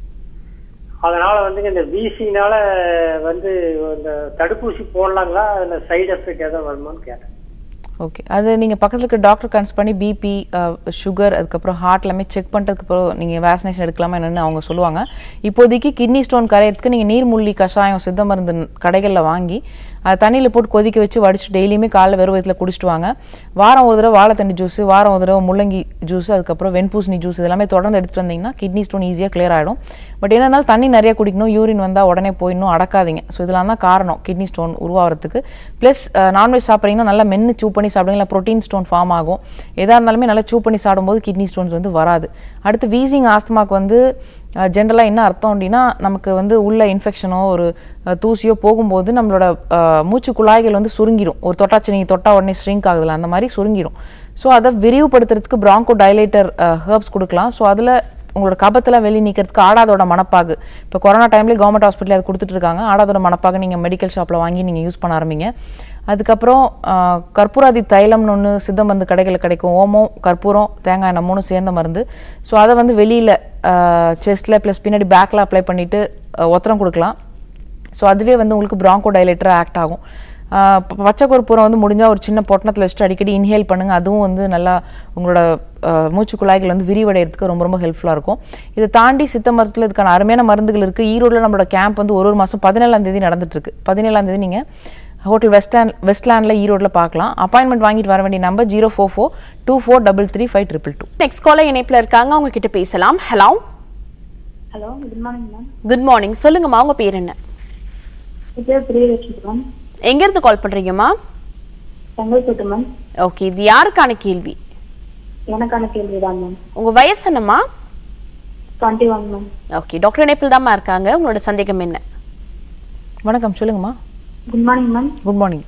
அதனால வந்துங்க இந்த வீசிங்னால வந்து இந்த தடுப்பூசி போடலாங்களா அதுல சைடு எஃபெக்ட் ஏதாவது வருமான்னு கேட்டேன் ஓகே அது நீங்கள் பக்கத்தில் இருக்க டாக்டர் கன்சல்ட் பண்ணி பிபி சுகர் அதுக்கப்புறம் ஹார்ட் எல்லாமே செக் பண்ணுறதுக்கு அப்புறம் நீங்கள் வேக்சினேஷன் எடுக்கலாமா என்னன்னு அவங்க சொல்லுவாங்க இப்போதைக்கு கிட்னி ஸ்டோன் கரையிறதுக்கு நீங்கள் நீர்மூழ்கி கஷாயம் சித்த மருந்து கடைகளில் வாங்கி அதை தண்ணியில் போட்டு கொதிக்க வச்சு வடிச்சு டெய்லியுமே காலைல வெறும் வயிற்றுல குடிச்சிட்டு வாங்க வாரம் ஒரு தடவை வாழைத்தண்ணி ஜூஸ் வாரம் ஒரு தடவை முள்ளங்கி ஜூஸ் அதுக்கப்புறம் வெண்பூசணி ஜூஸ் இதெல்லாமே தொடர்ந்து எடுத்துட்டு வந்தீங்கன்னா கிட்னி ஸ்டோன் ஈஸியாக clear ஆகிடும் பட் என்ன இருந்தாலும் தண்ணி நிறைய குடிக்கணும் யூரின் வந்தால் உடனே போயிடணும் அடக்காதீங்க ஸோ இதெல்லாம் தான் காரணம் கிட்னி ஸ்டோன் உருவாகிறதுக்கு ப்ளஸ் நான்வெஜ் சாப்பிட்றீங்கன்னா நல்லா மென்று சூ பண்ணி சாப்பிடுங்க இல்லை ப்ரோட்டீன் ஸ்டோன் ஃபார்ம் ஆகும் எதாக இருந்தாலுமே நல்லா சூ பண்ணி சாப்பிடும்போது கிட்னி ஸ்டோன்ஸ் வந்து வராது அடுத்து வீசிங் ஆஸ்துமாக்கு வந்து ஜென்ரலாக என்ன அர்த்தம் அப்படின்னா நமக்கு வந்து உள்ள இன்ஃபெக்ஷனோ ஒரு அஹ், தூசியோ போகும்போது நம்மளோட அஹ், மூச்சு குழாய்கள் வந்து சுருங்கிடும் ஒரு தொட்டாச்சு நீங்கள் தொட்டா உடனே ஸ்ட்ரிங்க் ஆகுதுல அந்த மாதிரி சுருங்கிடும் ஸோ அதை விரிவுபடுத்துறதுக்கு பிராங்கோ டைலேட்டர் ஹெர்ப்ஸ் கொடுக்கலாம் ஸோ அதில் உங்களோட கபத்தில் வெளியே நீக்கிறதுக்கு ஆடாதோட மணப்பாகு இப்போ கொரோனா டைம்லேயே கவர்மெண்ட் ஹாஸ்பிட்டல் அது கொடுத்துட்டு இருக்காங்க ஆடாதோட மணப்பாகு நீங்கள் மெடிக்கல் ஷாப்பில் வாங்கி நீங்கள் யூஸ் பண்ண ஆரம்பிங்க அதுக்கப்புறம் ஆஹ், கற்பூராதி தைலம்னு ஒன்று சித்த மருந்து கடைகளில் கிடைக்கும் ஓமம் கற்பூரம் தேங்காய் எண்ணெய் மூணும் சேர்ந்த மருந்து ஸோ அதை வந்து வெளியில் செஸ்ட்டில் ப்ளஸ் பின்னாடி பேக்கில் அப்ளை பண்ணிவிட்டு ஒத்தரம் கொடுக்கலாம் ஸோ அதுவே வந்து உங்களுக்கு பிராங்கோ டைலேட்டராக ஆக்ட் ஆகும் ஆஹ் ப- பச்சை கற்பூரம் வந்து முடிஞ்சால் ஒரு சின்ன பொட்டணத்தில் வச்சுட்டு அடிக்கடி இன்ஹேல் பண்ணுங்கள் அதுவும் வந்து நல்லா உங்களோட ஆஹ் மூச்சு குழாய்கள் வந்து விரிவடைகிறதுக்கு ரொம்ப ரொம்ப ஹெல்ப்ஃபுல்லாக இருக்கும் இதை தாண்டி சித்த மருத்துவத்தில் இதுக்கான அருமையான மருந்துகள் இருக்குது ஈரோடில் நம்மளோட கேம்ப் வந்து ஒரு ஒரு மாதம் பதினேழாம் தேதி நடந்துட்டு இருக்கு பதினேழாம் தேதி நீங்கள் ஹோட்டல் வெஸ்டாண்ட் வெஸ்ட்லேண்டில் ஈரோடில் பார்க்கலாம் அப்பாயின்மெண்ட் வாங்கிட்டு வர வேண்டிய number zero four four two four double three five triple two next caller இணைப்பில் இருக்காங்க அவங்க கிட்ட பேசலாம் hello hello good morning ma'am good morning சொல்லுங்கம்மா உங்க பேர் என்ன என் பேர் பிரியலட்சுமி மேம் எங்க இருந்து கால் பண்றீங்கம்மா செங்கல்பட்டு மேம் ஓகே இது யாருக்கான கேள்வி எனக்கான கேள்வி தான் மேம் உங்க வயசு என்னம்மா twenty one ma'am okay doctor இணைப்பில் தாம்மா இருக்காங்க உங்களோட சந்தேகம் என்ன வணக்கம் சொல்லுங்கம்மா good morning ma'am good morning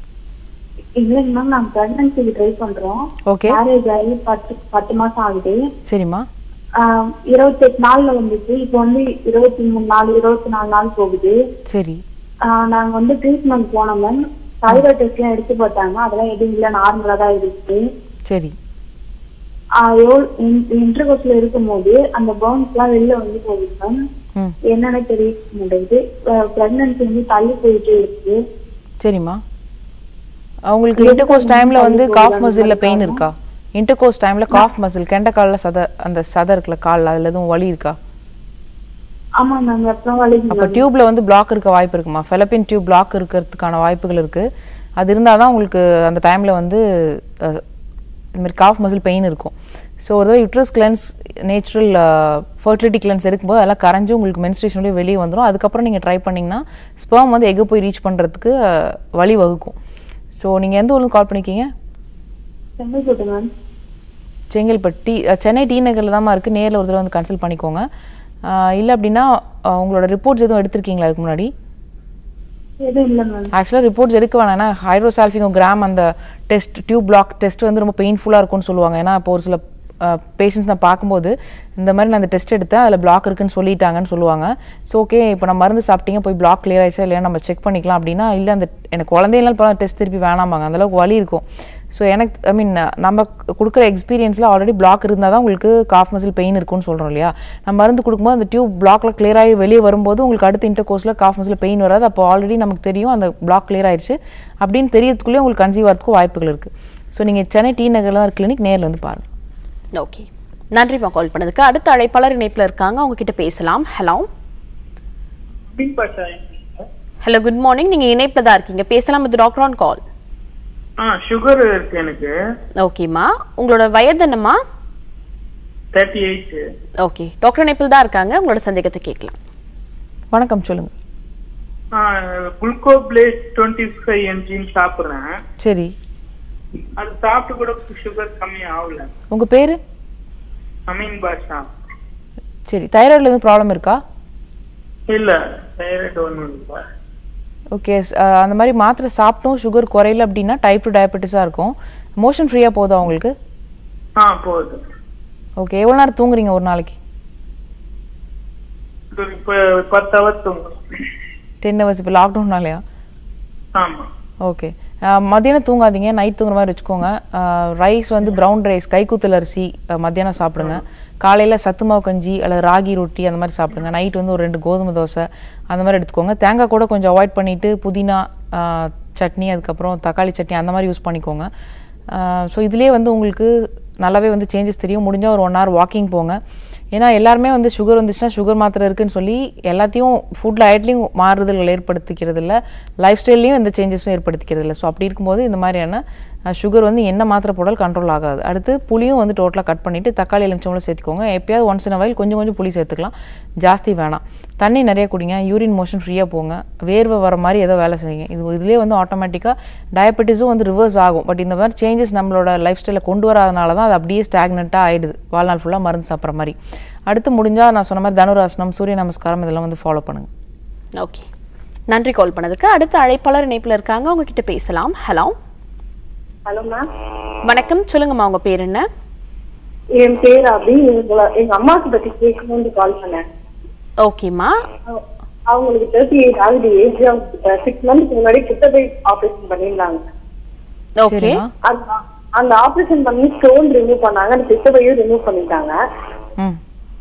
இல்லைங்க மேம் நான் ப்ரெக்னன்சிக்கு ட்ரை பண்றோம் ஓகே மேரேஜ் ஆகி பத்து பத்து மாசம் ஆகுது சரிம்மா ஆஹ் இருபத்தெட்டு நாள்ல வந்துச்சு இப்போ வந்து இருபத்தி மூணு நாள் இருபத்தி நாலு நாள் போகுது சரி ஆஹ் நாங்க வந்து ட்ரீட்மெண்ட் போனோம் மேம் தைராய்டு டெஸ்ட் எல்லாம் எடுத்து பார்த்தாங்க அதெல்லாம் எதுவும் இல்லை நார்மலா தான் இருக்கு சரி இன்டர்கோஸ்ல இருக்கும்போது அந்த பவுன்ஸ் எல்லாம் வெளில வந்து போகுது மேம் ம் என்னன்னு தெரிய மாட்டேங்குது பிரெக்னன்சி வந்து தள்ளி போயிட்டே இருக்கு சரிம்மா அவங்களுக்கு இன்டர்கோர்ஸ் டைம்ல வந்து காஃப் மசில்ல பெயின் இருக்கா இன்டர்கோர்ஸ் டைம்ல காஃப் மசில் கெண்ட கால்ல சத அந்த சதை இருக்குல்ல கால்ல அதுல எதுவும் வலி இருக்கா ஆமா மேம் ரத்தம் வலிக்கு அப்போ டியூப்ல வந்து பிளாக் இருக்க வாய்ப்பு இருக்குமா ஃபெலப்பின் டியூப் பிளாக் இருக்கிறதுக்கான வாய்ப்புகள் இருக்கு அது இருந்தால் தான் உங்களுக்கு அந்த டைம்ல வந்து அஹ், இந்த மாதிரி காஃப் மசில் பெயின் இருக்கும் ஸோ ஒரு uterus cleanse natural fertility cleanse இருக்கும்போது அதெல்லாம் கரைஞ்சு உங்களுக்கு மென்ஸ்ட்ரேஷன்லேயே வெளியே வந்துடும் அதுக்கப்புறம் நீங்கள் ட்ரை பண்ணிங்கன்னா ஸ்பெர்ம் வந்து எங்கே போய் ரீச் பண்ணுறதுக்கு வழி வகுக்கும் ஸோ நீங்கள் எந்த ஊர்லேருந்து கால் பண்ணிருக்கீங்க செங்கல்பட்டு மேம் செங்கல்பட்டு டி அஹ் சென்னை டி நகரில் தான் இருக்குது நேரில் ஒரு தடவை வந்து கன்சல்ட் பண்ணிக்கோங்க இல்லை அப்படின்னா அஹ் உங்களோட ரிப்போர்ட்ஸ் எதுவும் எடுத்திருக்கீங்களா அதுக்கு முன்னாடி எதுவும் இல்லை மேம் ஆக்சுவலாக ரிப்போர்ட்ஸ் எடுக்க வேணாம் ஏன்னா ஹைட்ரோசால்ஃபிங்கோகிராம் அந்த டெஸ்ட் டியூப் பிளாக் டெஸ்ட் வந்து ரொம்ப பெயின்ஃபுல்லாக இருக்கும்னு சொல்லுவாங்க ஏன்னா இப்போ ஒரு சில பேஷண்ட்ஸ் நான் பார்க்கும்போது இந்த மாதிரி நான் அந்த டெஸ்ட் எடுத்தேன் அதில் பிளாக் இருக்குன்னு சொல்லிட்டாங்கன்னு சொல்லுவாங்க ஸோ ஓகே இப்போ நான் மருந்து சாப்பிட்டீங்க போய் பிளாக் clear ஆயிடுச்சா இல்லையா நம்ம செக் பண்ணிக்கலாம் அப்படின்னா இல்லை அந்த எனக்கு குழந்தைனால இப்போ டெஸ்ட் திருப்பி வேணாமாங்க அந்தளவுக்கு வலி இருக்கும் ஸோ எனக்கு ஐ மீன் நம்ம கொடுக்குற எக்ஸ்பீரியன்ஸில் ஆல்ரெடி பிளாக் இருந்தால் தான் உங்களுக்கு காஃப் மசில் பெயின் இருக்கும்னு சொல்கிறோம் இல்லையா நம்ம மருந்து கொடுக்கும்போது அந்த டியூப் பிளாக்ல clear ஆகி வெளியே வரும்போது உங்களுக்கு அடுத்த இன்டர் கோர்ஸில் காஃப் மசில் பெயின் வராது அப்போ ஆல்ரெடி நமக்கு தெரியும் அந்த பிளாக் clear ஆயிடுச்சு அப்படின்னு தெரியறதுக்குள்ளேயே உங்களுக்கு கன்சீவ் ஆகிறதுக்கு வாய்ப்புகள் இருக்குது ஸோ நீங்கள் சென்னை டி நகரில் தான் கிளினிக் நேரில் வந்து பாருங்கள் ஓகே நன்றிமா கால் பண்ணதுக்கு அடுத்த அழைப்பாளர் இணைப்புல இருக்காங்க அவங்க கிட்ட பேசலாம் ஹலோ ஹலோ குட் மார்னிங் நீங்க இணைப்புல தான் இருக்கீங்க பேசலாம் இது டாக்டர் ஆன் கால் ஆ சுகர் இருக்கு எனக்கு ஓகேம்மா உங்களோட வயது என்னம்மா தேர்ட்டி எயிட் ஓகே டாக்டர் இணைப்பில் தான் இருக்காங்க உங்களோட சந்தேகத்தை கேட்கலாம் வணக்கம் சொல்லுங்கள் குளுக்கோபிளேஸ் டுவெண்ட்டி ஃபைவ் எம்ஜின்னு சாப்பிட்றேன் சரி அது சாப்பிட்டு கூட சுகர் கம்மி ஆகல உங்கள் பேர் அமீன் பாஷா சரி தைராய்டில் எதுவும் ப்ராப்ளம் இருக்கா இல்ல தைராய்டு ஒன்றும் இல்லை ஓகே அந்த மாதிரி மாத்திரை சாப்பிட்டும் சுகர் குறையல அப்படின்னா டைப் டூ டயபெட்டிஸாக இருக்கும் மோஷன் ஃப்ரீயாக போகுதா உங்களுக்கு ஆ போகுது ஓகே எவ்வளோ நேரம் தூங்குறீங்க ஒரு நாளைக்கு இது இப்ப பத்து ஹவர் தூங்கும் டென் ஹவர்ஸ் இப்போ லாக்டவுன்னாலையா ஆமா ஓகே மத்தியானம் தூங்காதீங்க நைட் தூங்குற மாதிரி வச்சுக்கோங்க ரைஸ் வந்து ப்ரௌன் ரைஸ் கைக்குத்தல் அரிசி அஹ், மத்தியானம் சாப்பிடுங்க காலையில் சத்து மாவு கஞ்சி அல்லது ராகி ரொட்டி அந்த மாதிரி சாப்பிடுங்க நைட் வந்து ஒரு ரெண்டு கோதுமை தோசை அந்த மாதிரி எடுத்துக்கோங்க தேங்காய் கூட கொஞ்சம் அவாய்ட் பண்ணிவிட்டு புதினா அஹ், சட்னி அதுக்கப்புறம் தக்காளி சட்னி அந்த மாதிரி யூஸ் பண்ணிக்கோங்க ஸோ இதுலேயே வந்து உங்களுக்கு நல்லாவே வந்து சேஞ்சஸ் தெரியும் முடிஞ்சால் ஒரு ஒன் ஹவர் வாக்கிங் போங்க ஏன்னா எல்லாருமே வந்து சுகர் வந்துச்சுன்னா சுகர் மாத்திரை இருக்குன்னு சொல்லி எல்லாத்தையும் ஃபுட் டயட்லையும் மாறுதல்கள் ஏற்படுத்திக்கிறது இல்லை லைஃப் ஸ்டைல்லையும் எந்த சேஞ்சஸும் ஏற்படுத்திக்கிறது இல்லை ஸோ அப்படி இருக்கும்போது இந்த மாதிரியான சுகர் வந்து என்ன மாத்திரை போடாலும் கண்ட்ரோல் ஆகாது அடுத்து புளியும் வந்து டோட்டலாக கட் பண்ணிவிட்டு தக்காளி எலுமிச்சம்பழம் சேர்த்துக்கோங்க எப்பயாவது ஒன்ஸ் இன் வயல் கொஞ்சம் கொஞ்சம் புளி சேர்த்துக்கலாம் ஜாஸ்தி வேணாம் தண்ணி நிறைய குடிங்க யூரின் மோஷன் ஃப்ரீயாக போங்க வேர்வை வர மாதிரி ஏதோ வேலை செய்யுங்க இது இதுலேயே வந்து ஆட்டோமேட்டிக்காக டயபெட்டிஸும் வந்து ரிவர்ஸ் ஆகும் பட் இந்த மாதிரி சேஞ்சஸ் நம்மளோட லைஃப் ஸ்டைலில் கொண்டு வராதனால தான் அது அப்படியே ஸ்டாக்னண்ட்டாக ஆயிடுது வாழ்நாள் ஃபுல்லாக மருந்து சாப்பிட்ற மாதிரி அடுத்து முடிஞ்சால் நான் சொன்ன மாதிரி தனுராசனம் சூரிய நமஸ்காரம் இதெல்லாம் வந்து ஃபாலோ பண்ணுங்க ஓகே நன்றி கால் பண்ணதுக்கு அடுத்த அழைப்பாளர் இணைப்புல இருக்காங்க அவங்க கிட்ட பேசலாம் ஹலோ ஹலோ மேம் வணக்கம் சொல்லுங்கம்மா உங்க பேர் என்ன என் பேர் அபி உங்களை எங்க அம்மாக்கு பத்தி கேட்கணும்னு கால் பண்ணேன் ஓகேம்மா அவ- அவங்களுக்கு தேர்ட்டி எயிட் ஆகுது ஏஜ் அவங்க சிக்ஸ் மந்த்க்கு முன்னாடி கிட்டபை ஆபரேஷன் பண்ணியிருந்தாங்க ஓகே சரிம்மா அந்த அந்த ஆபரேஷன் பண்ணி ஸ்டோன் ரிமூவ் பண்ணாங்க அந்த கிட்டபையும் ரிமூவ் பண்ணிட்டாங்க ம்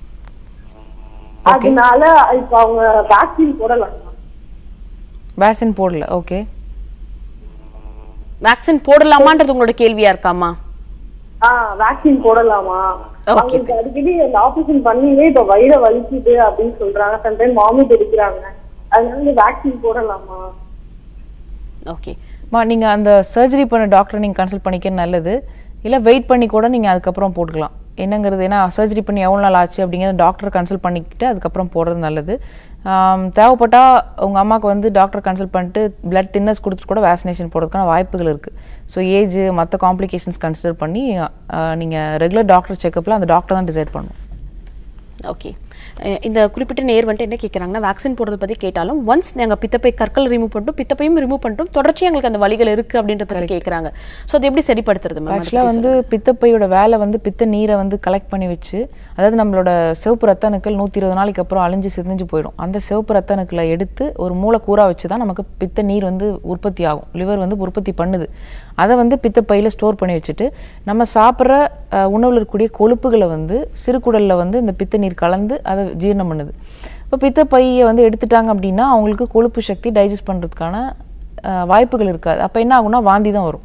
அதனால இப்ப அவங்க வேக்சின் போடலாம் வேக்சின் போடல ஓகே வேக்சின் போடலாமான்றது உங்களோட கேள்வியா இருக்காமா ஆ வேக்சின் போடலாமா அவங்களுக்கு அடிக்கடி அந்த ஆபரேஷன் பண்ணியே இப்ப வயிற வலிக்குது அப்படின்னு சொல்றாங்க சம்டைம் வாமிட் எடுக்கிறாங்க அதனால இந்த வேக்சின் போடலாமா ஓகே மா நீங்கள் அந்த சர்ஜரி பண்ண டாக்டரை நீங்கள் கன்சல்ட் பண்ணிக்க நல்லது இல்லை வெயிட் பண்ணி கூட நீங்கள் அதுக்கப்புறம் போட்டுக்கலாம் என்னங்கிறது ஏன்னா சர்ஜரி பண்ணி எவ்வளோ நாள் ஆச்சு அப்படிங்கிறத டாக்டரை கன்சல்ட் பண்ணிக்கிட்டு அதுக்கப்புறம் போடுறது நல்லது ஆம், தேவைப்பட்டா உங்கள் அம்மாவுக்கு வந்து டாக்டர் கன்சல்ட் பண்ணிட்டு பிளட் தின்னர்ஸ் கொடுத்துட்டு கூட வேக்சினேஷன் போடுறதுக்கான வாய்ப்புகள் இருக்குது ஸோ ஏஜ் மற்ற காம்ப்ளிகேஷன்ஸ் கன்சிடர் பண்ணி நீங்கள் ரெகுலர் டாக்டர் செக்கப்பில் அந்த டாக்டர் தான் டிசைட் பண்ணணும் ஓகே அஹ் இந்த குறிப்பிட்ட நேர் வந்துட்டு என்ன கேட்குறாங்கன்னா வேக்சின் போடுறத பற்றி கேட்டாலும் ஒன்ஸ் நாங்கள் பித்தப்பை கற்கள் ரிமூவ் பண்ணிட்டோம் பித்தப்பையும் ரிமூவ் பண்ணிட்டோம் தொடர்ச்சியாக எங்களுக்கு அந்த வலிகள் இருக்குது அப்படின்றத பற்றி கேட்குறாங்க ஸோ அது எப்படி சரிப்படுத்துறது மேம் ஆக்சுவலாக வந்து பித்தப்பையோட வேலை வந்து பித்த நீரை வந்து கலெக்ட் பண்ணி வச்சு அதாவது நம்மளோட சிவப்பு ரத்த அணுக்கள் நூற்றி இருபது நாளைக்கு அப்புறம் அழிஞ்சு சிதைஞ்சு போயிடும் அந்த சிவப்பு ரத்த அணுக்களை எடுத்து ஒரு மூலக்கூறாக வச்சு தான் நமக்கு பித்த நீர் வந்து உற்பத்தி ஆகும் லிவர் வந்து உற்பத்தி பண்ணுது அதை வந்து பித்தப்பையில் ஸ்டோர் பண்ணி வச்சுட்டு நம்ம சாப்பிட்ற உணவில் இருக்கக்கூடிய கொழுப்புகளை வந்து சிறுகுடலில் வந்து இந்த பித்த நீர் கலந்து அதை ஜீரணம் பண்ணுது இப்போ பித்தப்பையை வந்து எடுத்துட்டாங்க அப்படின்னா அவங்களுக்கு கொழுப்பு சக்தி டைஜஸ்ட் பண்ணுறதுக்கான வாய்ப்புகள் இருக்காது அப்போ என்ன ஆகும்னா வாந்தி தான் வரும்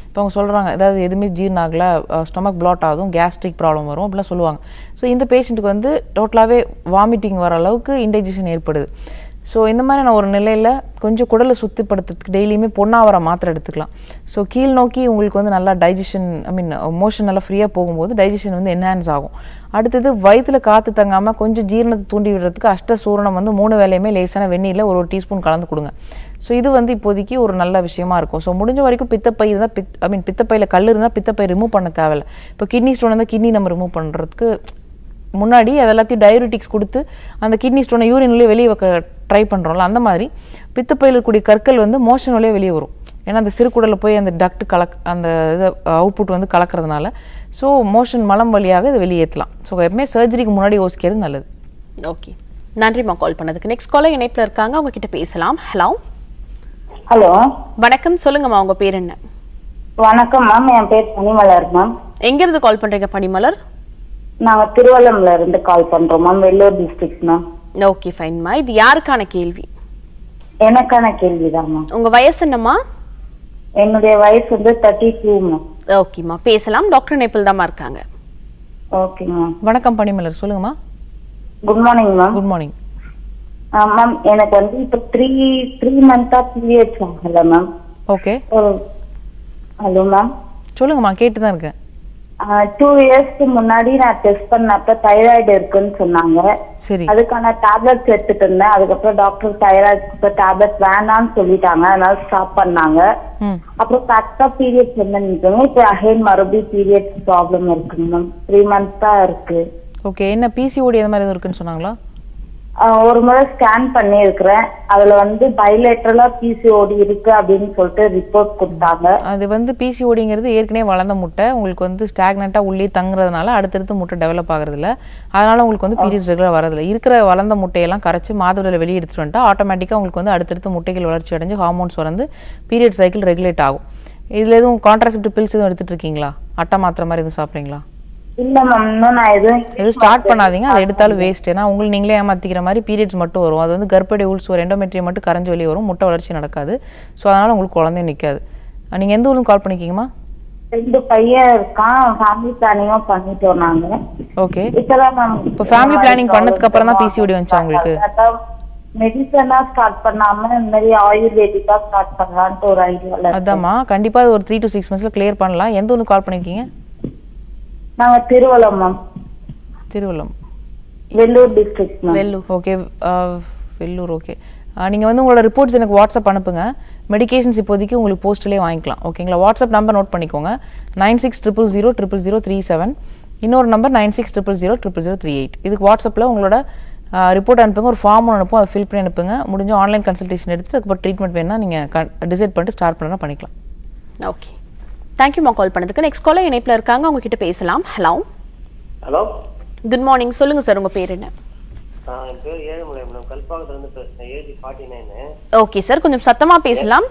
இப்போ அவங்க சொல்கிறாங்க ஏதாவது எதுவுமே ஜீரணம் ஆகலை ஸ்டொமக் பிளாட் ஆகும் கேஸ்ட்ரிக் ப்ராப்ளம் வரும் அப்படிலாம் சொல்லுவாங்க ஸோ இந்த பேஷண்ட்டுக்கு வந்து டோட்டலாகவே வாமிட்டிங் வர அளவுக்கு இன்டைஜஷன் ஏற்படுது ஸோ இந்த மாதிரியான ஒரு நிலையில் கொஞ்சம் குடலை சுத்திப்படுத்துறதுக்கு டெய்லியுமே பொன்னாவர மாத்திரை எடுத்துக்கலாம் ஸோ கீழ் நோக்கி உங்களுக்கு வந்து நல்லா டைஜஷன் ஐ மீன் மோஷன் நல்லா ஃப்ரீயாக போகும்போது டைஜஷன் வந்து என்ஹான்ஸ் ஆகும் அடுத்தது வயிற்றுல காற்று தங்காமல் கொஞ்சம் ஜீரணத்தை தூண்டி விடுறதுக்கு அஷ்ட சூரணம் வந்து மூணு வேலையுமே லேசான வெந்நீரில் ஒரு ஒரு டீஸ்பூன் கலந்து கொடுங்க ஸோ இது வந்து இப்போதைக்கு ஒரு நல்ல விஷயமா இருக்கும் ஸோ முடிஞ்ச வரைக்கும் பித்தப்பை இருந்தால் பித் ஐ மீன் பித்தப்பையில் கல் இருந்தால் பித்தப்பை ரிமூவ் பண்ண தேவையில்ல இப்போ கிட்னி ஸ்டோன் இருந்தால் கிட்னி நம்ம ரிமூவ் பண்ணுறதுக்கு முன்னாடி அது எல்லாத்தையும் டயபெட்டிக்ஸ் கொடுத்து அந்த கிட்னி ஸ்டோனை யூரின்லேயே வெளியே வைக்க ட்ரை பண்ணுறோம்ல அந்த மாதிரி பித்தப்பையில் இருக்கக்கூடிய கற்கள் வந்து மோஷன் வழியே வெளியே வரும் ஏன்னா அந்த சிறுகுடலில் போய் அந்த டக்ட் கலக் அந்த இது அவுட்புட் வந்து கலக்கிறதுனால ஸோ மோஷன் மலம் வழியாக இதை வெளியேற்றலாம் ஸோ எப்பவுமே சர்ஜரிக்கு முன்னாடி யோசிக்கிறது நல்லது ஓகே நன்றிம்மா கால் பண்ணதுக்கு நெக்ஸ்ட் காலர் இணைப்பில் இருக்காங்க அவங்க கிட்ட பேசலாம் ஹலோ ஹலோ வணக்கம் சொல்லுங்கம்மா உங்க பேர் என்ன வணக்கம் மேம் என் பேர் பனிமலர் மேம் எங்க இருந்து கால் பண்றீங்க பனிமலர் நாங்க திருவள்ளம்ல இருந்து கால் பண்றோம் மேம் வெள்ளூர் டிஸ்ட்ரிக்ட் மேம் ஓகே ஃபைன்மா இது யாருக்கான கேள்வி எனக்கான கேள்விதான் மேம் உங்க வயசு என்னம்மா என்னுடைய வயசு வந்து தேர்ட்டி டூ மேம் ஓகேம்மா பேசலாம் டாக்டர் இணைப்பில் தாம்மா இருக்காங்க ஓகே மேம் வணக்கம் பனிமலர் சொல்லுங்கம்மா good morning ma'am good morning ma'am எனக்கு வந்து இப்ப த்ரீ த்ரீ மந்தா பீரியட்ஸ் ஆகல மேம் ஓகே ஹலோ மேம் சொல்லுங்கம்மா கேட்டு தான் இருக்கேன் டூ இயர்ஸ்க்கு முன்னாடி நான் டெஸ்ட் பண்ணப்ப தைராய்டு இருக்குன்னு சொன்னாங்க சரி அதுக்கான டேப்லெட்ஸ் எடுத்துட்டு இருந்தேன் அதுக்கப்புறம் டாக்டர் தைராய்டு டேப்லெட் வேணாம்னு சொல்லிட்டாங்க அதனால ஸ்டாப் பண்ணாங்க ம் அப்புறம் கரெக்டா பீரியட்ஸ் என்னன்னு இப்போ அகைன் மறுபடியும் பீரியட்ஸ் ப்ராப்ளம் இருக்குங்க மேம் த்ரீ மந்த்ஸ் தான் இருக்கு ஓகே என்ன பிசிஓடி அந்த மாதிரி எதுவும் இருக்குன்னு சொன்னாங்களா ஆஹ் ஒரு முறை ஸ்கேன் பண்ணியிருக்கிறேன் அதுல வந்து பைலேட்டரலா பிசிஓடி இருக்கு அப்படின்னு சொல்லிட்டு ரிப்போர்ட் கொடுத்தாங்க அது வந்து பிசிஓடிங்கிறது ஏற்கனவே வளர்ந்த முட்டை உங்களுக்கு வந்து ஸ்டாக்னண்ட்டாக உள்ளே தங்குறதுனால அடுத்தடுத்து முட்டை டெவலப் ஆகுறதில்ல அதனால உங்களுக்கு வந்து பீரியட்ஸ் ரெகுலர் வரதில்ல இருக்கிற வளர்ந்த முட்டையெல்லாம் கரைச்சி மாதவிடையில் வெளியே எடுத்துட்டு வந்துட்டா ஆட்டோமேட்டிக்காக உங்களுக்கு வந்து அடுத்தடுத்து முட்டைகள் வளர்ச்சி அடைஞ்சு ஹார்மோன்ஸ் வந்து பீரியட் சைக்கிள் ரெகுலேட் ஆகும் இதில் எதுவும் கான்ட்ராசெப்டிவ் பில்ஸ் எதுவும் எடுத்துட்டு இருக்கீங்களா அட்டை மாத்திரை மாதிரி எதுவும் சாப்பிட்றீங்களா இல்ல மேம் இன்னும் நான் எதுவும் எதுவும் ஸ்டார்ட் பண்ணாதீங்க அதை எடுத்தாலும் வேஸ்ட் ஏன்னா உங்களை நீங்களே ஏமாத்திக்கிற மாதிரி பீரியட்ஸ் மட்டும் வரும் அது வந்து கர்ப்படை உள்ஸ் ஒரு எண்டோமெட்ரியை மட்டும் கரைஞ்சு வெளியே வரும் முட்டை வளர்ச்சி நடக்காது ஸோ அதனால உங்களுக்கு குழந்தையும் நிற்காது நீங்கள் எந்த ஊருக்கு கால் பண்ணிக்கிங்கம்மா ரெண்டு பையன் இருக்கான் ஃபேமிலி பிளானிங்கும் பண்ணிட்டோம் நாங்க ஓகே இப்பதான் மேம் இப்போ ஃபேமிலி பிளானிங் பண்ணதுக்கு அப்புறம் தான் பிசிஓடி வந்துச்சா உங்களுக்கு மெடிசனா ஸ்டார்ட் பண்ணாம இந்த மாதிரி ஆயுர்வேதிக்கா ஸ்டார்ட் பண்ணலான்ட்டு ஒரு ஐடியால அதாம்மா கண்டிப்பாக அது ஒரு த்ரீ டு சிக்ஸ் மந்த்ஸில் கிளியர் பண்ணலாம் எந்த ஊருக்கு கால் பண்ணியிருக்கீங்க நாங்க Tiruvallam ma'am Tiruvallam Vellore district ma'am Vellore okay Vellore okay நீங்கள் வந்து உங்களோட ரிப்போர்ட்ஸ் எனக்கு வாட்ஸ்அப் அனுப்புங்க மெடிகேஷன்ஸ் இப்போதைக்கு உங்களுக்கு போஸ்ட்லேயே வாங்கிக்கலாம் ஓகேங்களா வாட்ஸ்அப் நம்பர் நோட் பண்ணிக்கோங்க nine six triple zero triple zero three seven இன்னொரு number nine six triple zero triple zero three eight இதுக்கு வாட்ஸ்அப்பில் உங்களோட ரிப்போர்ட் அனுப்புங்க ஒரு ஃபார்ம் ஒன்று அனுப்பும் அதை ஃபில் பண்ணி அனுப்புங்க முடிஞ்ச ஆன்லைன் கன்சல்டேஷன் எடுத்துட்டு அதுக்கப்புறம் ட்ரீட்மெண்ட் வேணா நீங்கள் டிசைட் பண்ணிட்டு ஸ்டார்ட் பண்ணா பண்ணிக்கலாம் ஓகே தேங்க்யூம்மா கால் பண்ணதுக்கு நெக்ஸ்ட் காலர் இணைப்பில் இருக்காங்க அவங்க கிட்ட பேசலாம் ஹலோ ஹலோ குட் மார்னிங் சொல்லுங்க சார் உங்க பேர் என்ன என் பேர் ஏழுமலை மேடம் கல்பாக்கத்துல இருந்து பேசுறேன் age forty nine okay sir கொஞ்சம் சத்தமா பேசலாம்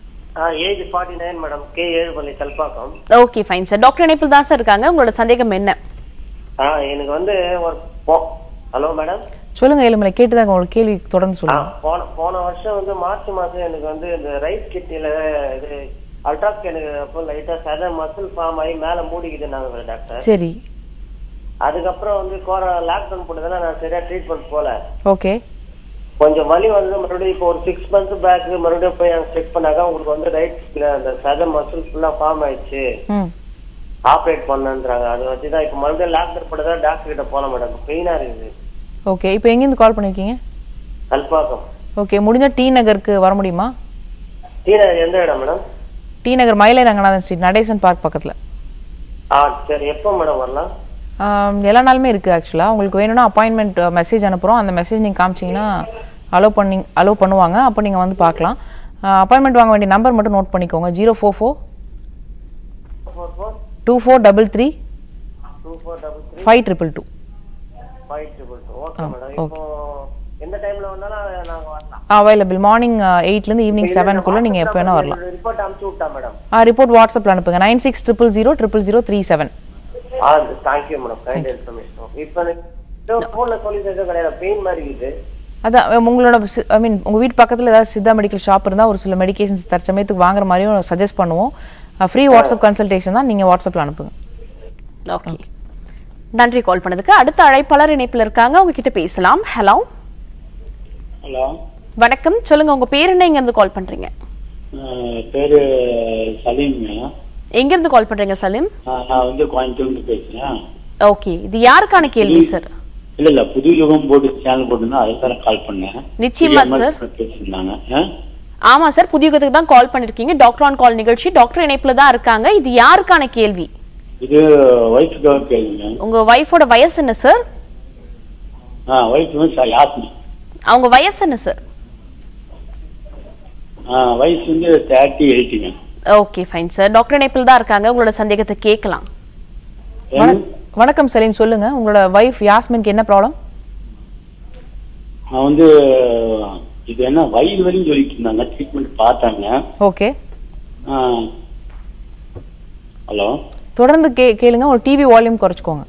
age forty nine madam K Ezhumalai Kalpakkam okay fine sir doctor இணைப்பில் தான் சார் இருக்காங்க உங்களோட சந்தேகம் என்ன ஆ எனக்கு வந்து ஒரு போ- ஹலோ மேடம் சொல்லுங்கள் ஏழுமலை கேட்டு தான் உங்களுக்கு கேள்வி தொடர்ந்து ஆ, சொல்லுங்கள் போன போன வருஷம் வந்து மார்ச் மாசம் எனக்கு வந்து இந்த ரைட் கிட்னில இது அல்ட்ராஸ்க் எனக்கு அப்போ லைட்டா சத மசில் ஃபார்ம் ஆகி மேல மூடிக்குதுன்னாங்க டாக்டர் சரி அதுக்கப்புறம் வந்து கோர லாக்டவுன் போட்டதால நான் சரியா ட்ரீட்மெண்ட் போல ஓகே கொஞ்சம் வலி வந்து மறுபடியும் இப்போ ஒரு சிக்ஸ் மந்த் பேக் மறுபடியும் போய் அங்க செக் பண்ணாக்கா உங்களுக்கு வந்து ரைட் அந்த சத மசில் ஃபுல்லா ஃபார்ம் ஆயிடுச்சு ம் ஆப்ரேட் பண்ணன்றாங்க அது வச்சுதான் இப்போ மறுபடியும் லாக்டவுன் போட்டதா டாக்டர் கிட்ட போன மேடம் பெயினா இருக்குது ஓகே இப்போ எங்கேருந்து கால் பண்ணியிருக்கீங்க கல்பாக்கம் ஓகே முடிஞ்சா டி நகருக்கு வர முடியுமா டீனா எந்த இடம் மேடம் டி நகர் மயிலை ரங்கநாதன் ஸ்ட்ரீட் நடேசன் பார்க் பக்கத்தில் ஆ சரி எப்போ மேடம் வரலாம் எல்லா நாளுமே இருக்குது ஆக்சுவலாக உங்களுக்கு வேணும்னா அப்பாயின்மெண்ட் மெசேஜ் அனுப்புகிறோம் அந்த மெசேஜ் நீங்கள் காமிச்சிங்கன்னா அலோவ் பண்ணி அலோவ் பண்ணுவாங்க அப்போ நீங்கள் வந்து பார்க்கலாம் அப்பாயின்மெண்ட் வாங்க வேண்டிய நம்பர் மட்டும் நோட் பண்ணிக்கோங்க zero four four four four two four double three two four double three five triple two five triple two okay ஆ, மேடம் ஓகே. இப்போ எந்த டைம்ல வந்தாலும் நாங்க வரலாம் அவைலபிள் மார்னிங் எயிட்லேருந்து ஈவினிங் செவனுக்குள்ளே நீங்கள் எப்போ வேணால் வரலாம் ரிப்போர்ட் அனுப்பிச்சு விட்டா மேடம் ரிப்போர்ட் வாட்ஸ்அப்பில் அனுப்புங்க nine six triple zero triple zero three seven ஆ தேங்க்யூ மேடம் கைண்ட் இன்ஃபர்மேஷன் இப்போ எனக்கு ஃபோன்ல சொல்லி எதுவும் கிடையாது பெயின் மாதிரி இருக்குது அதான் அஹ் உங்களோட ஐ மீன் உங்கள் வீட்டு பக்கத்தில் ஏதாவது சித்தா மெடிக்கல் ஷாப் இருந்தால் ஒரு சில மெடிகேஷன்ஸ் தற்சமயத்துக்கு வாங்குற மாதிரியும் சஜஸ்ட் பண்ணுவோம் ஃப்ரீ வாட்ஸ்அப் கன்சல்டேஷன் தான் நீங்கள் வாட்ஸ்அப்பில் அனுப்புங்க ஓகே நன்றி கால் பண்ணதுக்கு அடுத்த அழைப்பாளர் இணைப்புல இருக்காங்க அவங்க கிட்ட பேசலாம் ஹலோ ஹலோ வணக்கம் சொல்லுங்க உங்க பேர் என்ன எங்க இருந்து கால் பண்றீங்க பேரு சலீம்ங்க எங்க இருந்து கால் பண்றீங்க சலீம் ஆஹ் நான் வந்து கோயம்புத்தூர்ல பேசுறேன் ஓகே இது யாருக்கான கேள்வி சார் இல்ல இல்ல புது யுகம் போட்டு சேனல் போட்டுனா அதுக்கான கால் பண்ணேன் நிச்சயமா பிரியமா சார். பேசியிருந்தாங்க ஆ? ஆமா சார் புதிய யுகத்துக்கு தான் கால் பண்ணிருக்கீங்க டாக்டர் ஆன் கால் நிகழ்ச்சி டாக்டர் இணைப்புல தான் இருக்காங்க இது யாருக்கான கேள்வி இது ஒய்ஃபுக்காக கேளுங்க உங்க ஒய்ஃபோட வயசு என்ன சார் ஆ ஒய்ஃப் வந்து ச- யாஸ்மி அவங்க வயசு என்ன சார் ஆ வயசு வந்து தேர்ட்டி எயிட்டுங்க ஓகே ஃபைன் சார் டாக்டர் இணைப்பில் தான் இருக்காங்க உங்களோட சந்தேகத்தை கேட்கலாம் வணக்- வணக்கம் சலீம் சொல்லுங்க உங்களோட ஒய்ஃப் யாஸ்மின்க்கு என்ன ப்ராப்ளம் நான் வந்து இது என்ன வயிறு வலின்னு சொல்லிட்டு இருந்தாங்க ட்ரீட்மெண்ட் பார்த்தாங்க ஓகே ஹலோ தொடர்ந்து கே கேளுங்க ஒரு டிவி வால்யூம் குறைச்சிக்கோங்க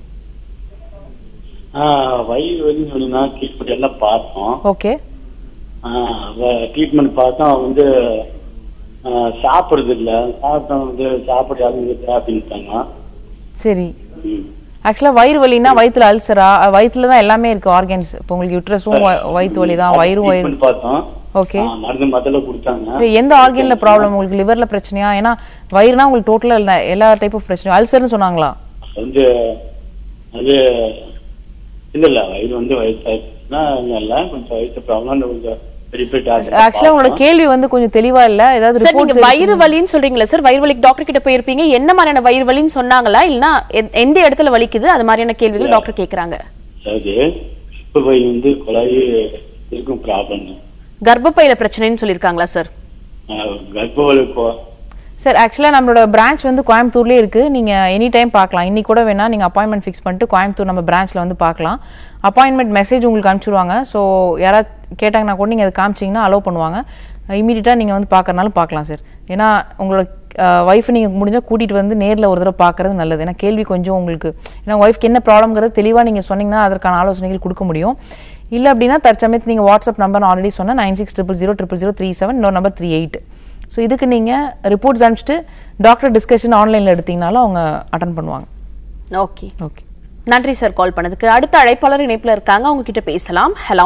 வயிறு வலின்னு சொல்லினா ட்ரீட்மெண்ட் எல்லாம் பார்த்தோம் ஓகே ட்ரீட்மெண்ட் பார்த்தா அவன் வந்து ஆ, சாப்பிடுறது இல்ல சாப்பிட்டா வந்து சாப்பிட இருக்கு அப்படின்ட்டாங்க சரி ம். ஆக்சுவலாக வயிறு வலினா வயிற்றுல அல்சரா வயிற்றுல தான் எல்லாமே இருக்கு ஆர்கன்ஸ் இப்போ உங்களுக்கு யூட்ரஸும் வயிற்று வலி தான் வயிறும் வயிறு ட்ரீட்மெண்ட் பார்த்தோம் ஓகே ஆ, மருந்து மத்தல கொடுத்தாங்க சரி, எந்த ஆர்கன்ல ப்ராப்ளம் உங்களுக்கு லிவர்ல பிரச்சனையா ஏன்னா வயிறுனா உங்களுக்கு டோட்டலா எல்லா டைப் ஆஃப் பிரச்சனை அல்சர்னு சொன்னாங்களா வந்து அது இல்ல இல்ல வயிறு வந்து வயசாயிருச்சுன்னா இல்ல கொஞ்சம் வயசு ப்ராப்ளம் கொஞ்சம் ரிப்பீட் ஆக்சுவலா உங்களோட கேள்வி வந்து கொஞ்சம் தெளிவா இல்ல ஏதாவது சார் நீங்க reports வயிறு வலின்னு சொல்றீங்களா சார் வயிறு வலிக்கு டாக்டர் கிட்ட போயிருப்பீங்க என்ன மாதிரியான வயிறு வலின்னு சொன்னாங்களா இல்லனா எ- எந்த இடத்துல வலிக்குது அது மாதிரியான கேள்விகள் டாக்டர் கேக்குறாங்க அதாவது இப்போ வயிறு வந்து குழாய் இருக்கும் ப்ராப்ளம் கர்ப்பப்பையில பிரச்சனைன்னு சொல்லிருக்காங்களா சார் கர்ப்பவலி சார் ஆக்சுவலாக நம்மளோட பிரான்ச் வந்து கோயம்புத்தூர்லேயே இருக்குது நீங்கள் எனி டைம் பார்க்கலாம் இன்னைக்கு கூட வேணா நீங்கள் அப்பாயின்மெண்ட் ஃபிக்ஸ் பண்ணிட்டு கோயம்புத்தூர் நம்ம பிரான்ச்சில் வந்து பார்க்கலாம் அப்பாயின்மெண்ட் மெசேஜ் உங்களுக்கு அனுப்பிச்சிடுவாங்க ஸோ யாராவது கேட்டாங்கன்னா கூட நீங்கள் அதை காமிச்சிங்கன்னா அலோவ் பண்ணுவாங்க இமீடியட்டாக நீங்கள் வந்து பார்க்கறனாலும் பார்க்கலாம் சார் ஏன்னா உங்களோட ஒய்ஃப் நீங்கள் முடிஞ்சால் கூட்டிகிட்டு வந்து நேரில் ஒரு தடவை பார்க்கறது நல்லது ஏன்னா கேள்வி கொஞ்சம் உங்களுக்கு ஏன்னா ஒய்ஃப்க்கு என்ன ப்ராப்ளம்ங்கிறது தெளிவாக நீங்கள் சொன்னீங்கன்னா அதற்கான ஆலோசனைகள் கொடுக்க முடியும் இல்லை அப்படின்னா தற்சமயத்து நீங்கள் வாட்ஸ்அப் நம்பர் ஆல்ரெடி சொன்னால் nine six triple zero triple zero three seven இன்னொரு நம்பர் த்ரீ எயிட் ஸோ இதுக்கு நீங்கள் ரிப்போர்ட்ஸ் அனுப்பிச்சிட்டு டாக்டர் டிஸ்கஷன் ஆன்லைனில் எடுத்தீங்கனாலும் அவங்க அட்டன் பண்ணுவாங்க ஓகே ஓகே நன்றி சார் கால் பண்ணதுக்கு அடுத்த அழைப்பாளர் இணைப்புல இருக்காங்க அவங்க கிட்ட பேசலாம் ஹலோ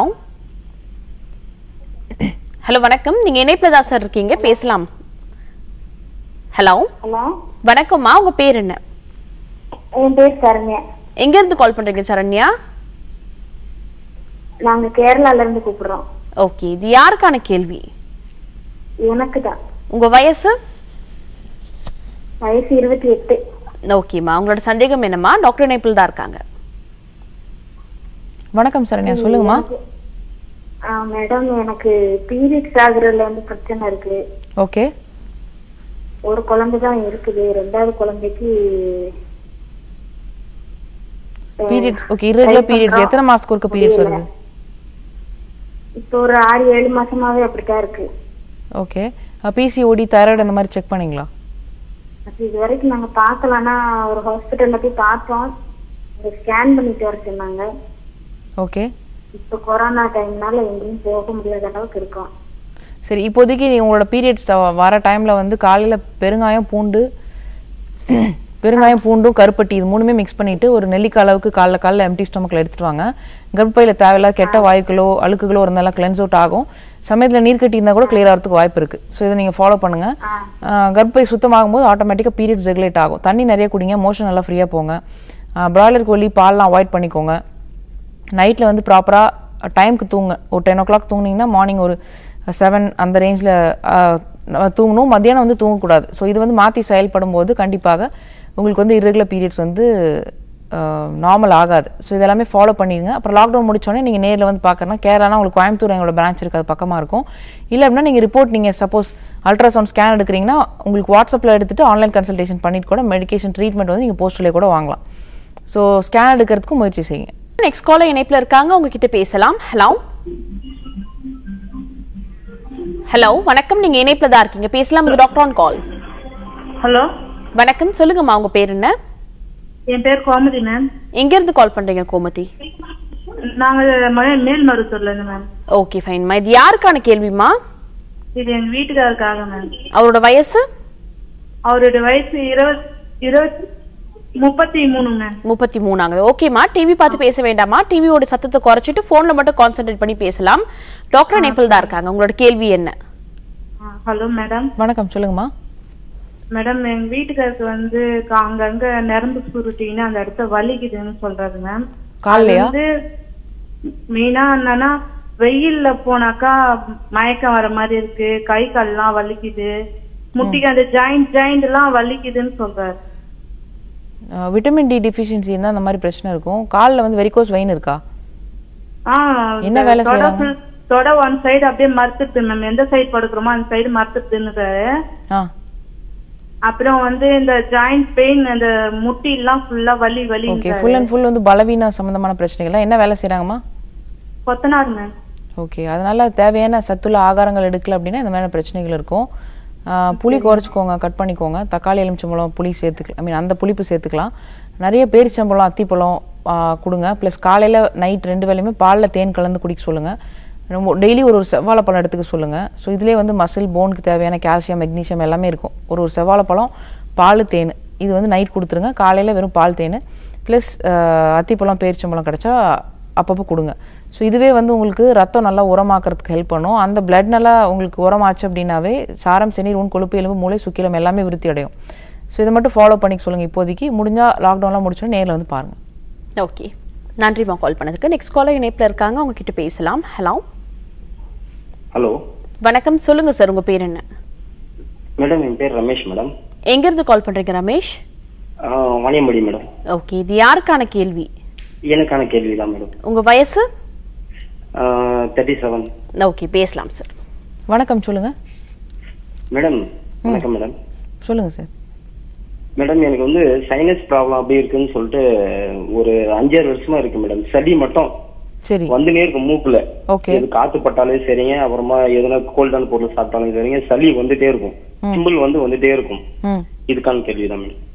ஹலோ வணக்கம் நீங்க இணைப்புல தான் சார் இருக்கீங்க பேசலாம் ஹலோ ஹலோ வணக்கம்மா உங்க பேர் என்ன என் பேர் சரண்யா எங்க இருந்து கால் பண்றீங்க சரண்யா நாங்க கேரளால இருந்து கூப்பிடுறோம் ஓகே இது யாருக்கான கேள்வி எனக்கு தான் உங்க வயசு வயசு இருபத்தி எட்டு ஓகேம்மா உங்களோட சந்தேகம் என்னம்மா டாக்டர் இணைப்பில் தான் இருக்காங்க வணக்கம் சரண்யா சொல்லுங்கம்மா மேடம் எனக்கு பீரியட்ஸ் ஆகுறதுல வந்து பிரச்சனை இருக்கு ஓகே ஒரு குழந்தை தான் இருக்குது ரெண்டாவது குழந்தைக்கு பீரியட்ஸ் ஓகே irregular பீரியட்ஸ் எத்தனை மாசத்துக்கு ஒருக்க பீரியட்ஸ் வருது இப்போ ஒரு ஆறு ஏழு மாசமாவே அப்படித்தான் இருக்கு ஓகே பிசிஓடி தைராய்டு அந்த மாதிரி செக் பண்ணீங்களா அது இது வரைக்கும் நாங்க பார்க்கலன்னா ஒரு ஹாஸ்பிட்டல்ல போய் பார்த்தோம் ஸ்கேன் பண்ணிட்டு வர சொன்னாங்க ஓகே இப்போ கொரோனா டைம்னால எங்கேயும் போக முடியாத அளவுக்கு இருக்கோம் சரி இப்போதைக்கு நீ உங்களோட பீரியட்ஸ் வர டைம்ல வந்து காலையில பெருங்காயம் பூண்டு பெருங்காயம் பூண்டும் கருப்பட்டி இது மூணுமே மிக்ஸ் பண்ணிட்டு ஒரு நெல்லிக்காய் அளவுக்கு காலைல காலைல எம்டி ஸ்டொமக்கில் எடுத்துட்டு வாங்க கர்ப்பையில தேவையில்லாத கெட்ட வாயுக்களோ அழுக்குகளோ இருந்தாலும் கிளென்ஸ் அவுட் ஆகும் சமயத்தில் நீர் கட்டி இருந்தால் கூட கிளியர் ஆகிறதுக்கு வாய்ப்பு இருக்கு ஸோ இதை நீங்கள் ஃபாலோ பண்ணுங்க ஆஹ் கர்ப்பை சுத்தமாகும் போது ஆட்டோமேட்டிக்காக பீரியட்ஸ் ரெகுலேட் ஆகும் தண்ணி நிறைய குடிங்க மோஷன் நல்லா ஃப்ரீயாக போங்க பிராய்லர் கோழி பால்லாம் அவாய்ட் பண்ணிக்கோங்க நைட்டில் வந்து ப்ராப்பராக டைம்க்கு தூங்க ஒரு டென் ஓ கிளாக் தூங்குனீங்கன்னா மார்னிங் ஒரு செவன் அந்த ரேஞ்சில் தூங்கணும் மத்தியானம் வந்து தூங்கக்கூடாது ஸோ இது வந்து மாற்றி செயல்படும் போது கண்டிப்பாக உங்களுக்கு வந்து irregular பீரியட்ஸ் வந்து நார்மல் ஆகாது ஸோ இதெல்லாமே ஃபாலோ பண்ணிடுங்க அப்புறம் லாக்டவுன் முடிச்சோடனே நீங்கள் நேரில் வந்து பார்க்கறனா கேரளானா உங்களுக்கு கோயம்புத்தூர் எங்களோட பிரான்ச் இருக்குது அது பக்கமாக இருக்கும் இல்லை அப்படின்னா நீங்கள் ரிப்போர்ட் நீங்கள் சப்போஸ் அல்ட்ராசவுண்ட் ஸ்கேன் எடுக்கிறீங்கன்னா உங்களுக்கு வாட்ஸ்அப்பில் எடுத்துட்டு ஆன்லைன் கன்சல்டேஷன் பண்ணிட்டு கூட மெடிகேஷன் ட்ரீட்மெண்ட் வந்து நீங்கள் போஸ்ட்லேயே கூட வாங்கலாம் ஸோ ஸ்கேன் எடுக்கிறதுக்கும் முயற்சி செய்யுங்க நெக்ஸ்ட் காலர் இணைப்புல இருக்காங்க உங்ககிட்ட பேசலாம் ஹலோ ஹலோ வணக்கம் நீங்க இணைப்புல தான் இருக்கீங்க பேசலாம் இது டாக்டர் ஆன் கால் ஹலோ வணக்கம் சொல்லுங்கம்மா உங்க பேர் என்ன என் பேர் கோமதி மேம் எங்க இருந்து கால் பண்றீங்க கோமதி நாங்க ம- மேல் மருத்துவர்ல இருந்து மேம் ஓகே ஃபைன்மா இது யாருக்கான கேள்விமா இது எங்க வீட்டுக்காரருக்காக மேம் அவரோட வயசு அவரோட வயசு இருபது இருபத்தி முப்பத்தி மூணு மேம் முப்பத்தி மூணாங்க ஓகேம்மா டிவி பார்த்து பேச வேண்டாமா டிவியோட சத்தத்தை குறைச்சிட்டு போன்ல மட்டும் கான்சென்ட்ரேட் பண்ணி பேசலாம் டாக்டர் நேபிள் தான் இருக்காங்க உங்களோட கேள்வி என்ன ஹலோ மேடம் வணக்கம் சொல்லுங்கம்மா மேடம் எங்க வீட்டுக்காருக்கு வந்து க- அங்கங்க நரம்பு சுருட்டின்னு அந்த இடத்த வலிக்குதுன்னு சொல்றாரு மேம் கால்லையா? வந்து மெயினா என்னன்னா வெயில்ல போனாக்கா மயக்கம் வர மாதிரி இருக்கு கை கால்லாம் வலிக்குது முட்டிக்கு அந்த ஜாயிண்ட் ஜாயிண்ட் எல்லாம் வலிக்குதுன்னு சொல்றாரு அஹ் விட்டமின் டி டிஃபிஷியன்சி இருந்தால் அந்த மாதிரி பிரச்சனை இருக்கும் காலில் வந்து வெரிகோஸ் வெயின் இருக்கா ஆ என்ன வேலை தொட செய்றாங்க? full- தொட ஒன் சைடு அப்படியே மறுத்துட்டு மேம் எந்த சைடு படுக்கிறோமோ அந்த சைடு மறுத்துட்டுன்னு ஆ அப்புறம் வந்து இந்த ஜாயிண்ட் பெயின் அந்த முட்டி எல்லாம் ஃபுல்லா வலி வலி ஓகே ஃபுல் அண்ட் ஃபுல் வந்து பலவீன சம்மந்தமான பிரச்சனைகள் என்ன வேலை செய்கிறாங்கம்மா கொத்தனார் மேம் ஓகே அதனால தேவையான சத்துள்ள ஆகாரங்கள் எடுக்கல அப்படின்னா இந்த மாதிரி பிரச்சனைகள் இருக்கும் ஆஹ் புளி குறைச்சிக்கோங்க கட் பண்ணிக்கோங்க தக்காளி எலுமிச்சம்பழம் புளி சேர்த்துக்கலாம் ஐ மீன் அந்த புளிப்பு சேர்த்துக்கலாம் நிறைய பேரிச்சம்பழம் அத்திப்பழம் ஆஹ் கொடுங்க ப்ளஸ் காலையில் நைட் ரெண்டு வேளையுமே பாலில் தேன் கலந்து குடிக்க சொல்லுங்கள் ரொம்ப டெய்லி ஒரு ஒரு செவ்வாழைப்பழம் எடுத்துக்க சொல்லுங்கள் ஸோ இதுலேயே வந்து மசில் போனுக்கு தேவையான கால்சியம் மெக்னீசியம் எல்லாமே இருக்கும் ஒரு ஒரு செவ்வாழைப்பழம் பால் தேன் இது வந்து நைட் கொடுத்துருங்க காலையில் வெறும் பால் தேன் ப்ளஸ் அத்திப்பழம் பேரிச்சம்பழம் கிடச்சா அப்பப்போ கொடுங்க ஸோ இதுவே வந்து உங்களுக்கு ரத்தம் நல்லா உரமாக்குறதுக்கு ஹெல்ப் பண்ணும் அந்த பிளட் நல்லா உங்களுக்கு உரமாச்சு அப்படின்னாவே சாரம் செநீர் உன் கொழுப்பு எலும்பு மூளை சுக்கிலம் எல்லாமே விருத்தி அடையும் ஸோ இதை மட்டும் ஃபாலோ பண்ணிக்க சொல்லுங்கள் இப்போதைக்கு முடிஞ்சால் லாக்டவுன்லாம் முடிச்சோன்னா நேரில் வந்து பாருங்கள் ஓகே நன்றிம்மா கால் பண்ணதுக்கு நெக்ஸ்ட் காலர் இணைப்பில் இருக்காங்க அவங்க கிட்ட பேசலாம் ஹலோ ஹலோ வணக்கம் சொல்லுங்க சார் உங்க பேர் என்ன மேடம் என் பேர் ரமேஷ் மேடம் எங்க இருந்து கால் பண்றீங்க ரமேஷ் மணியம்படி மேடம் ஓகே இது யாருக்கான கேள்வி எனக்கான கேள்வி தான் மேடம் உங்க வயசு தேர்ட்டி செவன் ஓகே பேசலாம் சார் வணக்கம் சொல்லுங்கள் மேடம் வணக்கம் மேடம் சொல்லுங்கள் சார் மேடம் எனக்கு வந்து சைனஸ் ப்ராப்ளம் அப்படி இருக்குன்னு சொல்லிட்டு ஒரு அஞ்சாறு வருஷமா இருக்கு மேடம் சளி மட்டும் சரி வந்துனே இருக்கும் மூக்குல ஓகே இது காத்து பட்டாலே சரிங்க அப்புறமா எதனா கோல்டான பொருள் சாப்பிட்டாலும் சரிங்க சளி வந்துட்டே இருக்கும் சிம்பிள் வந்து வந்துட்டே இருக்கும் ம் இதுக்கான கேள்வி தான் மேடம்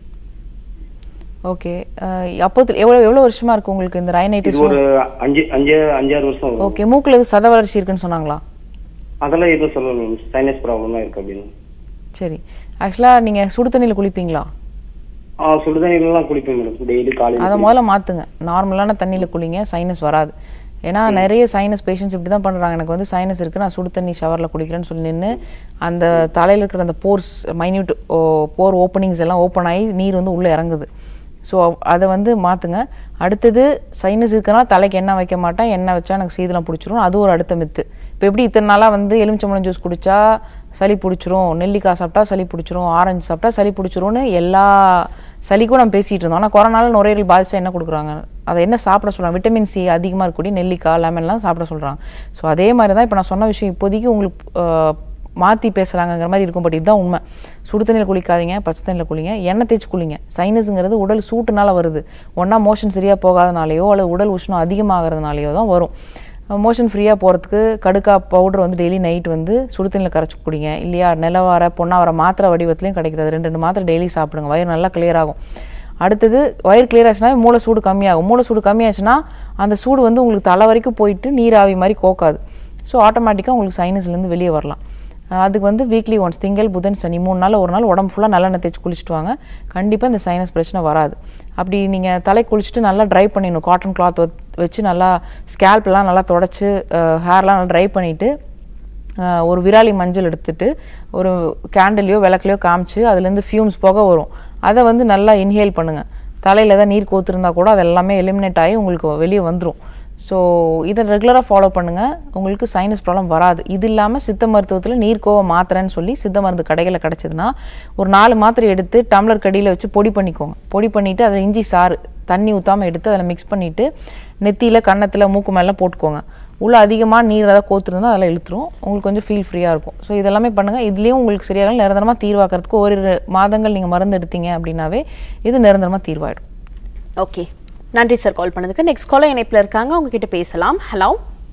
ஓகே அப்போ எவ்வளோ எவ்வளோ வருஷமா இருக்கு உங்களுக்கு இந்த இது ரைனைட்டிஸ் ஒரு அஞ்சு அஞ்சு அஞ்சாறு வருஷம் வரும் ஓகே மூக்கில் எதுவும் சத வளர்ச்சி இருக்குன்னு சொன்னாங்களா அதெல்லாம் எதுவும் சொல்லணும் மேம் சைனஸ் ப்ராப்ளம் தான் இருக்கு அப்படின்னு சரி ஆக்சுவலாக நீங்கள் சுடு தண்ணியில் குளிப்பீங்களா ஆ சுடுதண்ணிலாம் குளிப்பேன் மேடம் டெய்லி அதை காலையில முதல்ல மாற்றுங்க நார்மலான தண்ணியில் குளிங்க சைனஸ் வராது ஏன்னா நிறைய சைனஸ் பேஷண்ட்ஸ் இப்படி தான் பண்ணுறாங்க எனக்கு வந்து சைனஸ் இருக்குது நான் சுடு தண்ணி ஷவரில் குளிக்கிறேன்னு சொல்லி நின்று அந்த தலையில் இருக்கிற அந்த போர்ஸ் மைன்யூட் போர் ஓப்பனிங்ஸ் எல்லாம் ஓப்பன் ஆகி நீர் வந்து உள்ளே இறங்குது ஸோ அதை வந்து மாற்றுங்க அடுத்தது சைனஸ் இருக்குன்னா தலைக்கு எண்ணெய் வைக்க மாட்டேன் எண்ணெய் வச்சா எனக்கு சீதெல்லாம் பிடிச்சிரும் அது ஒரு அடுத்த மித்து இப்போ எப்படி இத்தனை நாளாக வந்து எலுமிச்சம்பழம் ஜூஸ் குடிச்சா சளி பிடிச்சிரும் நெல்லிக்காய் சாப்பிட்டா சளி பிடிச்சிரும் ஆரஞ்சு சாப்பிட்டா சளி பிடிச்சிரும்னு எல்லா சளிக்கும் நம்ம பேசிகிட்டு இருந்தோம் ஆனால் கொரோனால நுரையீரல் பாதிச்சா என்ன கொடுக்குறாங்க அதை என்ன சாப்பிட சொல்கிறாங்க விட்டமின் சி அதிகமாக இருக்கக்கூடிய நெல்லிக்காய் லெமன்லாம் சாப்பிட சொல்கிறாங்க ஸோ அதே மாதிரி தான் இப்போ நான் சொன்ன விஷயம் இப்போதைக்கு உங்களுக்கு மாற்றி பேசுகிறாங்கங்கிற மாதிரி இருக்கும் பட் இதுதான் உண்மை சுடு தண்ணியில் குளிக்காதீங்க பச்சை தண்ணியில் குளிங்க எண்ணெய் தேய்ச்சி குளிங்க சைனஸுங்கிறது உடல் சூட்டுனால வருது ஒன்றா மோஷன் சரியாக போகாதனாலேயோ அல்லது உடல் உஷ்ணம் அதிகமாகிறதுனாலையோ தான் வரும் மோஷன் ஃப்ரீயாக போகிறதுக்கு கடுக்கா பவுடர் வந்து டெய்லி நைட் வந்து சுடு தண்ணியில் கரைச்சி குடிங்க இல்லையா நிலவார பொன்னாவர மாத்திரை வடிவத்துலையும் கிடைக்குது அது ரெண்டு ரெண்டு மாத்திரை டெய்லி சாப்பிடுங்க வயிறு நல்லா clear ஆகும் அடுத்தது வயிறு clear ஆச்சுன்னா மூளை சூடு கம்மியாகும் மூளை சூடு கம்மியாச்சுன்னா அந்த சூடு வந்து உங்களுக்கு தலை வரைக்கும் போயிட்டு நீராவி மாதிரி கோக்காது ஸோ ஆட்டோமேட்டிக்காக உங்களுக்கு சைனஸ்லேருந்து வெளியே வரலாம் அஹ் அதுக்கு வந்து வீக்லி ஒன்ஸ் திங்கள் புதன் சனி மூணு நாள் ஒரு நாள் உடம்பு ஃபுல்லாக நல்லெண்ணெய் தேய்ச்சி குளிச்சுட்டு வாங்க கண்டிப்பாக இந்த சைனஸ் பிரச்சனை வராது அப்படி நீங்கள் தலை குளிச்சுட்டு நல்லா ட்ரை பண்ணிடணும் காட்டன் கிளாத் வச்சு நல்லா ஸ்கேல்ப்லாம் நல்லா தொடச்சி ஹேர்லாம் நல்லா ட்ரை பண்ணிவிட்டு ஒரு விராலி மஞ்சள் எடுத்துட்டு ஒரு கேண்டிலையோ விளக்குலையோ காமிச்சு அதுலேருந்து ஃபியூம்ஸ் போக வரும் அதை வந்து நல்லா இன்ஹேல் பண்ணுங்கள் தலையில் ஏதாவது நீர் கோத்துருந்தா கூட அது எல்லாமே எலிமினேட் ஆகி உங்களுக்கு வெளியே வந்துடும் ஸோ இதை ரெகுலராக ஃபாலோ பண்ணுங்கள் உங்களுக்கு சைனஸ் ப்ராப்ளம் வராது இது இல்லாமல் சித்த மருத்துவத்தில் நீர்க்கோவை மாத்திரைன்னு சொல்லி சித்த மருந்து கடைகளில் கிடச்சிதுன்னா ஒரு நாலு மாத்திரை எடுத்து டம்ளர் கடியில் வச்சு பொடி பண்ணிக்கோங்க பொடி பண்ணிவிட்டு அதை இஞ்சி சாறு தண்ணி ஊற்றாமல் எடுத்து அதில் மிக்ஸ் பண்ணிவிட்டு நெத்தியில் கன்னத்தில் மூக்கு மேலே போட்டுக்கோங்க உள்ள அதிகமாக நீர் ஏதாவது கோத்துருந்தா அதெல்லாம் இழுத்துரும் உங்களுக்கு கொஞ்சம் ஃபீல் ஃப்ரீயாக இருக்கும் ஸோ இதெல்லாமே பண்ணுங்கள் இதுலேயும் உங்களுக்கு சரியாக நிரந்தரமாக தீர்வாக்கிறதுக்கு ஒரு மாதங்கள் நீங்கள் மருந்து எடுத்தீங்க அப்படின்னாவே இது நிரந்தரமாக தீர்வாயிடும் ஓகே நன்றி சார் கால் பண்ணதுக்கு நெக்ஸ்ட் காலர் இணைப்பில் இருக்காங்க அவங்க கிட்ட பேசலாம் ஹலோ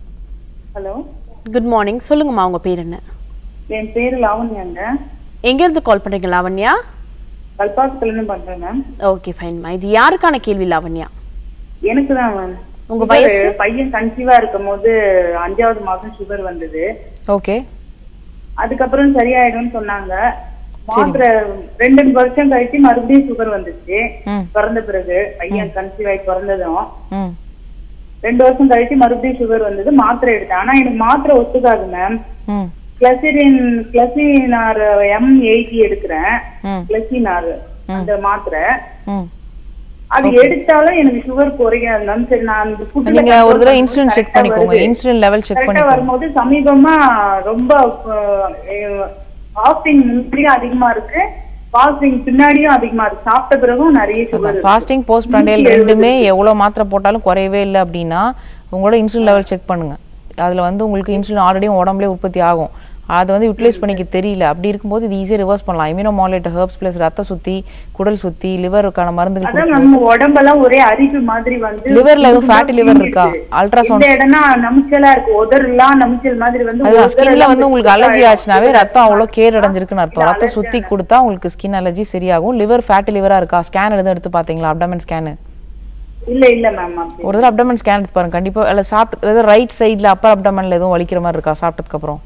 ஹலோ குட் மார்னிங் சொல்லுங்கம்மா உங்க பேர் என்ன என் பேரு லாவண்யாங்க எங்க இருந்து கால் பண்றீங்க லாவண்யா கல்பாக்கத்துல இருந்து பண்றேன் மேம் ஓகே ஃபைன்மா இது யாருக்கான கேள்வி லாவண்யா எனக்கு தான் மேம் உங்க சுகரு, வயசு? பையன் கன்சீவா இருக்கும் போது அஞ்சாவது மாசம் சுகர் வந்தது ஓகே அதுக்கப்புறம் சரியாயிடும்னு சொன்னாங்க மாத்திரை ரெண்டு வருஷம் கழிச்சு மறுபடியும் சுகர் வந்துச்சு ம். பிறந்த பிறகு பையன் கன்சீவ் ஆகி பிறந்ததும் ம் ரெண்டு வருஷம் கழிச்சு மறுபடியும் சுகர் வந்தது மாத்திரை எடுத்தேன் ஆனா எனக்கு மாத்திரை ஒத்துக்காது மேம் ம் கிளசிரின் கிளசினார் எம் எயிட்டி எடுக்கிறேன் ம் கிளசினார் அந்த மாத்திரை ம் அது எடுத்தாலும் எனக்கு சுகர் குறையாது மேம் சரி நான் அந்த ஃபுட்ல நீங்க ஒரு தடவை இன்சுலின் செக் பண்ணிக்கோங்க இன்சுலின் லெவல் செக் கரெக்டா பண்ணிக்கோங்க வரும்போது சமீபமா ரொம்ப ஃபாஸ்டிங் முன்னாடியும் அதிகமா இருக்கு ஃபாஸ்டிங் பின்னாடியும் அதிகமா இருக்கு சாப்பிட்ட பிறகும் நிறைய சுகர் ஃபாஸ்டிங் போஸ்ட் ப்ராண்டியல் ரெண்டுமே எவ்வளோ மாத்திரை போட்டாலும் குறையவே இல்லை அப்படின்னா உங்களோட இன்சுலின் லெவல் செக் பண்ணுங்க அதில் வந்து உங்களுக்கு இன்சுலின் ஆல்ரெடி உடம்புலேயே உற்பத்தி ஆகும் அதை வந்து யூட்டிலைஸ் பண்ணிக்க தெரியல அப்படி இருக்கும்போது இது ஈஸியாக ரிவர்ஸ் பண்ணலாம் இம்யூனோ மாலேட்டர் ஹெர்ப்ஸ் ப்ளஸ் ரத்த சுத்தி குடல் சுத்தி லிவருக்கான மருந்துகள் அதான் கொடுக்கும் நம்ம உடம்பெல்லாம் ஒரே அரிப்பு மாதிரி வந்து லிவர்ல எதுவும் ஃபேட்டி லிவர் இருக்கா இந்த அல்ட்ராசவுண்ட் இடம்னா நமிச்சலா இருக்கு உதரெல்லாம் நமிச்சல் மாதிரி வந்து அதுதான் உதரெல்லாம் ஸ்கின்ல வந்து உங்களுக்கு அலர்ஜி ஆயிடும். ஆச்சுனாவே ரத்தம் அவ்வளோ கேடு அடைஞ்சிருக்குன்னு அர்த்தம் ரத்தம் சுத்தி கொடுத்தா உங்களுக்கு ஸ்கின் அலர்ஜி சரியாகும் லிவர் ஃபேட்டி லிவரா இருக்கா ஸ்கேன் எதுவும் எடுத்து பாத்தீங்களா அப்டமன் ஸ்கேனு இல்ல இல்ல மேம் அப்படி ஒரு தடவை அப்டமன் ஸ்கேன் எடுத்து பாருங்க கண்டிப்பா இல்ல சாப்பிட்டு அதாவது ரைட் சைடுல அப்பர் அப்டமன்ல எதுவும் வலிக்கிற மாதிரி இருக்கா சாப்பிட்டதுக்கு அப்புறம்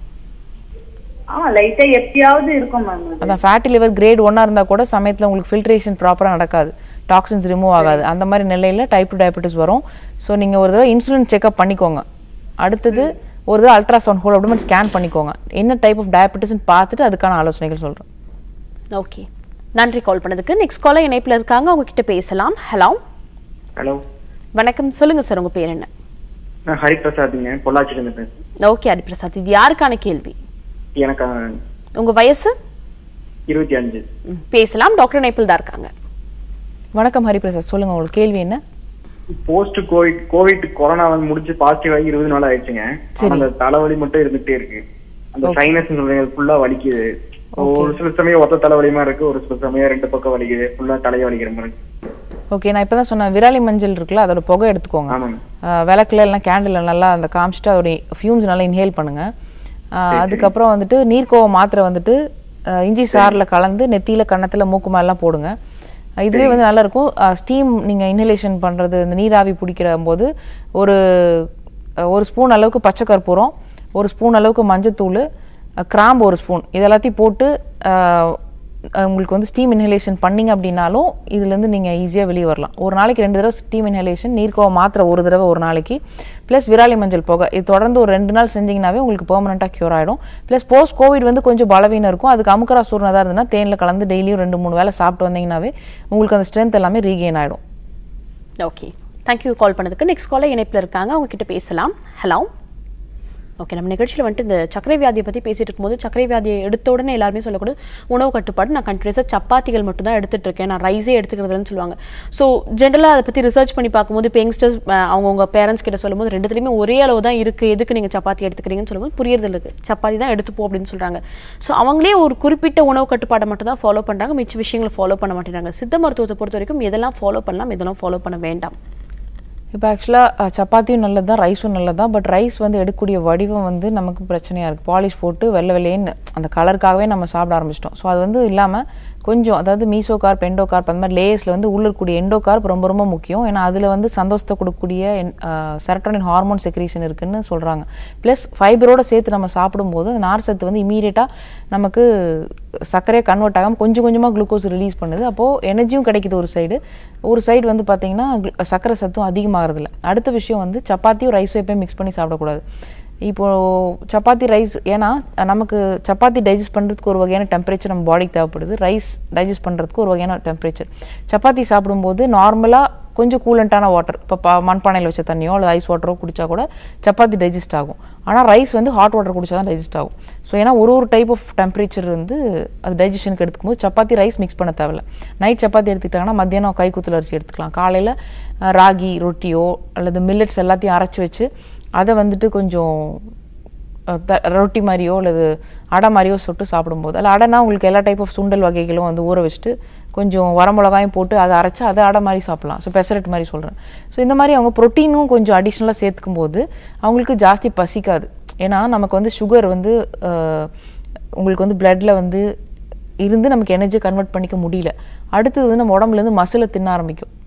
ஆமா லைட்டா எப்பயாவது இருக்கும் மேம் அதான் ஃபேட்டி லிவர் கிரேட் ஒன்னா இருந்தா கூட சமயத்துல உங்களுக்கு ஃபில்ட்ரேஷன் ப்ராப்பரா நடக்காது டாக்ஸின்ஸ் ரிமூவ் ஆகாது அந்த மாதிரி நிலையில டைப் டூ டயபெட்டிஸ் வரும் ஸோ நீங்க ஒரு தடவை இன்சுலின் செக்அப் பண்ணிக்கோங்க அடுத்தது ஒரு தடவை அல்ட்ராசவுண்ட் ஹோல் அப்டமன் ஸ்கேன் பண்ணிக்கோங்க என்ன டைப் ஆஃப் டயபெட்டிஸ்னு பார்த்துட்டு அதுக்கான ஆலோசனைகள் சொல்றேன் ஓகே நன்றி கால் பண்ணதுக்கு நெக்ஸ்ட் காலர் இணைப்பில் இருக்காங்க அவங்க கிட்ட பேசலாம் ஹலோ ஹலோ வணக்கம் சொல்லுங்க சார் உங்க பேர் என்ன நான் ஹரிபிரசாத்ங்க பொள்ளாச்சியிலேருந்து பேசுறேன் ஓகே ஹரிபிரசாத் இது யாருக்கான கேள்வி எனக்கு உங்க வயசு இருபத்தி அஞ்சு ம், பேசலாம் டாக்டர் இணைப்பில் தான் இருக்காங்க வணக்கம் ஹரிபிரசாத் சொல்லுங்க உங்களுக்கு கேள்வி என்ன போஸ்ட் கோவிட் கோவிட் கொரோனா வந்து முடிச்சு பாசிட்டிவ் ஆகி இருபது நாள் ஆயிடுச்சுங்க ஆனா அந்த தலைவலி மட்டும் இருந்துட்டே இருக்கு அந்த சைனஸ் ஃபுல்லா வலிக்குது ஒரு சில சமயம் ஒத்த தலைவலியுமா இருக்கு ஒரு சில சமயம் ரெண்டு பக்கம் வலிக்குது ஃபுல்லா தலைய வலிக்கிற மாதிரி இருக்கு. ஓகே நான் இப்பதான் சொன்னேன் விராலி மஞ்சள் இருக்குல்ல அதோட புகை எடுத்துக்கோங்க ஆமாங்க ஆஹ் விளக்குல எல்லாம் கேண்டில் நல்லா அந்த காமிச்சிட்டு அதோட ஃபியூம்ஸ் நல்லா இன்ஹேல் பண்ணுங்க ஆஹ் அதுக்கப்புறம் வந்துட்டு நீர்க்கோவ மாத்திரை வந்துட்டு ஆஹ் இஞ்சி சாறில் கலந்து நெத்தியில கன்னத்துல மூக்கு மேலாம் போடுங்க ஆஹ் இதுவே வந்து நல்லா இருக்கும் ஸ்டீம் நீங்க இன்ஹலேஷன் பண்றது இந்த நீராவி பிடிக்கிற போது ஒரு ஆஹ் ஒரு ஸ்பூன் அளவுக்கு பச்சை கற்பூரம் ஒரு ஸ்பூன் அளவுக்கு மஞ்சத்தூள் ஆஹ் கிராம்பு ஒரு ஸ்பூன் இதெல்லாத்தையும் போட்டு ஆஹ் அஹ் உங்களுக்கு வந்து ஸ்டீம் இன்ஹலேஷன் பண்ணீங்க அப்படின்னாலும் இதுலேருந்து நீங்கள் ஈஸியாக வெளியே வரலாம் ஒரு நாளைக்கு ரெண்டு தடவை ஸ்டீம் இன்ஹலேஷன் நீர்க்கோவ மாத்திரை ஒரு தடவை ஒரு நாளைக்கு ப்ளஸ் விராலி மஞ்சள் புகை இது தொடர்ந்து ஒரு ரெண்டு நாள் செஞ்சீங்கன்னாவே உங்களுக்கு பெர்மனெண்ட்டாக க்யூர் ஆகிடும் ப்ளஸ் போஸ்ட் கோவிட் வந்து கொஞ்சம் பலவீனம் இருக்கும் அதுக்கு அமுக்கரா சூர்ணதாக இருந்ததுன்னா தேனில் கலந்து டெய்லியும் ரெண்டு மூணு வேளை சாப்பிட்டு வந்தீங்கன்னாவே உங்களுக்கு அந்த ஸ்ட்ரென்த் எல்லாமே ரீகெயின் ஆகிடும் ஓகே தேங்க்யூ கால் பண்ணதுக்கு நெக்ஸ்ட் காலர் இணைப்பில் இருக்காங்க அவங்க கிட்ட பேசலாம் ஹலோ ஓகே நம்ம நிகழ்ச்சியில் வந்துட்டு இந்த சர்க்கரை வியாதியை பற்றி பேசிட்டு இருக்கும்போது சர்க்கரை வியாதியை எடுத்த உடனே எல்லாருமே சொல்லக்கூடாது உணவு கட்டுப்பாடு நான் கண்டினியூஸாக சப்பாத்திகள் மட்டும் தான் எடுத்துட்டு இருக்கேன் நான் ரைஸே எடுத்துக்கிறதுலன்னு சொல்லுவாங்க ஸோ ஜென்ரலாக அதை பற்றி ரிசர்ச் பண்ணி பார்க்கும்போது இப்போ யங்ஸ்டர்ஸ் அவங்கவுங்க பேரண்ட்ஸ் கிட்ட சொல்லும்போது ரெண்டுத்துலையுமே ஒரே அளவு தான் இருக்குது எதுக்கு நீங்கள் சப்பாத்தி எடுத்துக்கிறீங்கன்னு சொல்லும்போது புரியறது இல்லை சப்பாத்தி தான் எடுத்துப்போம் அப்படின்னு சொல்கிறாங்க ஸோ அவங்களே ஒரு குறிப்பிட்ட உணவு கட்டுப்பாடை மட்டும் தான் ஃபாலோ பண்ணுறாங்க மிச்ச விஷயங்களை ஃபாலோ பண்ண மாட்டேங்கிறாங்க சித்த மருத்துவத்தை பொறுத்த வரைக்கும் எதெல்லாம் ஃபாலோ பண்ணலாம் எதெல்லாம் ஃபாலோ பண்ண வேண்டாம் இப்போ ஆக்சுவலாக சப்பாத்தியும் நல்லது தான் ரைஸும் நல்லது தான் பட் ரைஸ் வந்து எடுக்கக்கூடிய வடிவம் வந்து நமக்கு பிரச்சனையாக இருக்குது பாலிஷ் போட்டு வெள்ளை வெள்ளையேன்னு அந்த கலருக்காகவே நம்ம சாப்பிட ஆரம்பிச்சிட்டோம் ஸோ அது வந்து இல்லாமல் கொஞ்சம் அதாவது மீசோ கார்ப் எண்டோ கார்ப் அந்த மாதிரி லேயர்ஸில் வந்து உள்ள இருக்கக்கூடிய எண்டோ கார்ப் ரொம்ப ரொம்ப முக்கியம் ஏன்னா அதில் வந்து சந்தோஷத்தை கொடுக்கக்கூடிய செரட்டோனின் ஹார்மோன் செக்ரீஷன் இருக்குன்னு சொல்கிறாங்க ப்ளஸ் ஃபைபரோட சேர்த்து நம்ம சாப்பிடும்போது அந்த நார் சத்து வந்து இமீடியட்டாக நமக்கு சர்க்கரையை கன்வெர்ட் ஆகாமல் கொஞ்சம் கொஞ்சமாக குளுக்கோஸ் ரிலீஸ் பண்ணுது அப்போது எனர்ஜியும் கிடைக்குது ஒரு சைடு ஒரு சைடு வந்து பார்த்தீங்கன்னா glu- சர்க்கரை சத்தும் அதிகமாகிறதில்ல அடுத்த விஷயம் வந்து சப்பாத்தியும் ரைஸும் எப்பயும் மிக்ஸ் பண்ணி சாப்பிடக்கூடாது இப்போ சப்பாத்தி ரைஸ் ஏன்னா நமக்கு சப்பாத்தி டைஜஸ்ட் பண்ணுறதுக்கு ஒரு வகையான டெம்பரேச்சர் நம்ம பாடிக்கு தேவைப்படுது ரைஸ் டைஜஸ்ட் பண்ணுறதுக்கு ஒரு வகையான டெம்பரேச்சர் சப்பாத்தி சாப்பிடும்போது நார்மலாக கொஞ்சம் கூலண்ட்டான வாட்டர் இப்போ ப மண்பானையில் வச்ச தண்ணியோ அல்லது ஐஸ் வாட்டரோ குடிச்சா கூட சப்பாத்தி டைஜஸ்ட் ஆகும் ஆனால் ரைஸ் வந்து ஹாட் வாட்டர் குடிச்சா தான் டைஜஸ்ட் ஆகும் ஸோ ஏன்னா ஒரு ஒரு டைப் ஆஃப் டெம்பரேச்சர் வந்து அது டைஜஷனுக்கு எடுத்துக்கும்போது சப்பாத்தி ரைஸ் மிக்ஸ் பண்ண தேவையில்ல நைட் சப்பாத்தி எடுத்துக்கிட்டாங்கன்னா மத்தியானம் கைக்குத்தல் அரிசி எடுத்துக்கலாம் காலையில் ராகி ரொட்டியோ அல்லது மில்லட்ஸ் எல்லாத்தையும் அரைச்சி வச்சு அதை வந்துட்டு கொஞ்சம் அஹ், த- ரொட்டி மாதிரியோ அல்லது அடை மாதிரியோ சுட்டு சாப்பிடும்போது அதில் அடைனா உங்களுக்கு எல்லா டைப் ஆஃப் சுண்டல் வகைகளும் வந்து ஊற வச்சுட்டு கொஞ்சம் வரமிளகாயும் போட்டு அதை அரைச்சு அதை அடை மாதிரி சாப்பிடலாம் ஸோ பெசரட் மாதிரி சொல்கிறேன் ஸோ இந்த மாதிரி அவங்க ப்ரோட்டீனும் கொஞ்சம் அடிஷ்னலாக சேர்த்துக்கும் போது அவங்களுக்கு ஜாஸ்தி பசிக்காது ஏன்னா நமக்கு வந்து சுகர் வந்து அஹ், உங்களுக்கு வந்து பிளட்ல வந்து இருந்து நமக்கு எனர்ஜியை கன்வெர்ட் பண்ணிக்க முடியல அடுத்தது வந்து நம்ம உடம்புலேருந்து மசிலை தின்ன ஆரம்பிக்கும்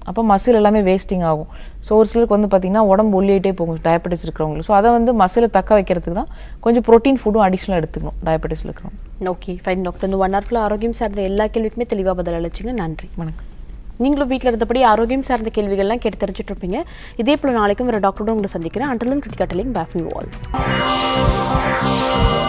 அப்போ மசில் எல்லாமே வேஸ்டிங் ஆகும் ஸோ ஒரு சிலருக்கு வந்து பார்த்திங்கன்னா உடம்பு ஒல்லியிட்டே போகும் டயபெட்டிஸ் இருக்கிறவங்களுக்கு ஸோ அதை வந்து மசிலை தக்க வைக்கிறதுக்கு தான் கொஞ்சம் ப்ரோட்டீன் ஃபுட்டும் அடிஷ்னலாக எடுத்துக்கணும் டயபெட்டிஸில் இருக்கிறவங்க ஓகே ஃபைன் டாக்டர் இந்த ஒன் ஹவர்ல ஆரோக்கியம் சார்ந்த எல்லா கேள்விக்குமே தெளிவாக பதில் அளிச்சிங்க நன்றி வணக்கம் நீங்களும் வீட்டில் இருந்தபடி ஆரோக்கியம் சார்ந்த கேள்விகள்லாம் கேட்டு தெரிஞ்சுட்டு இருப்பீங்க இதே போல நாளைக்கும் வேறு டாக்டரோட உங்களை சந்திக்கிறேன் அண்டலும் கிரிட்டிகட்டலிங் பேஃப் யூ ஆல்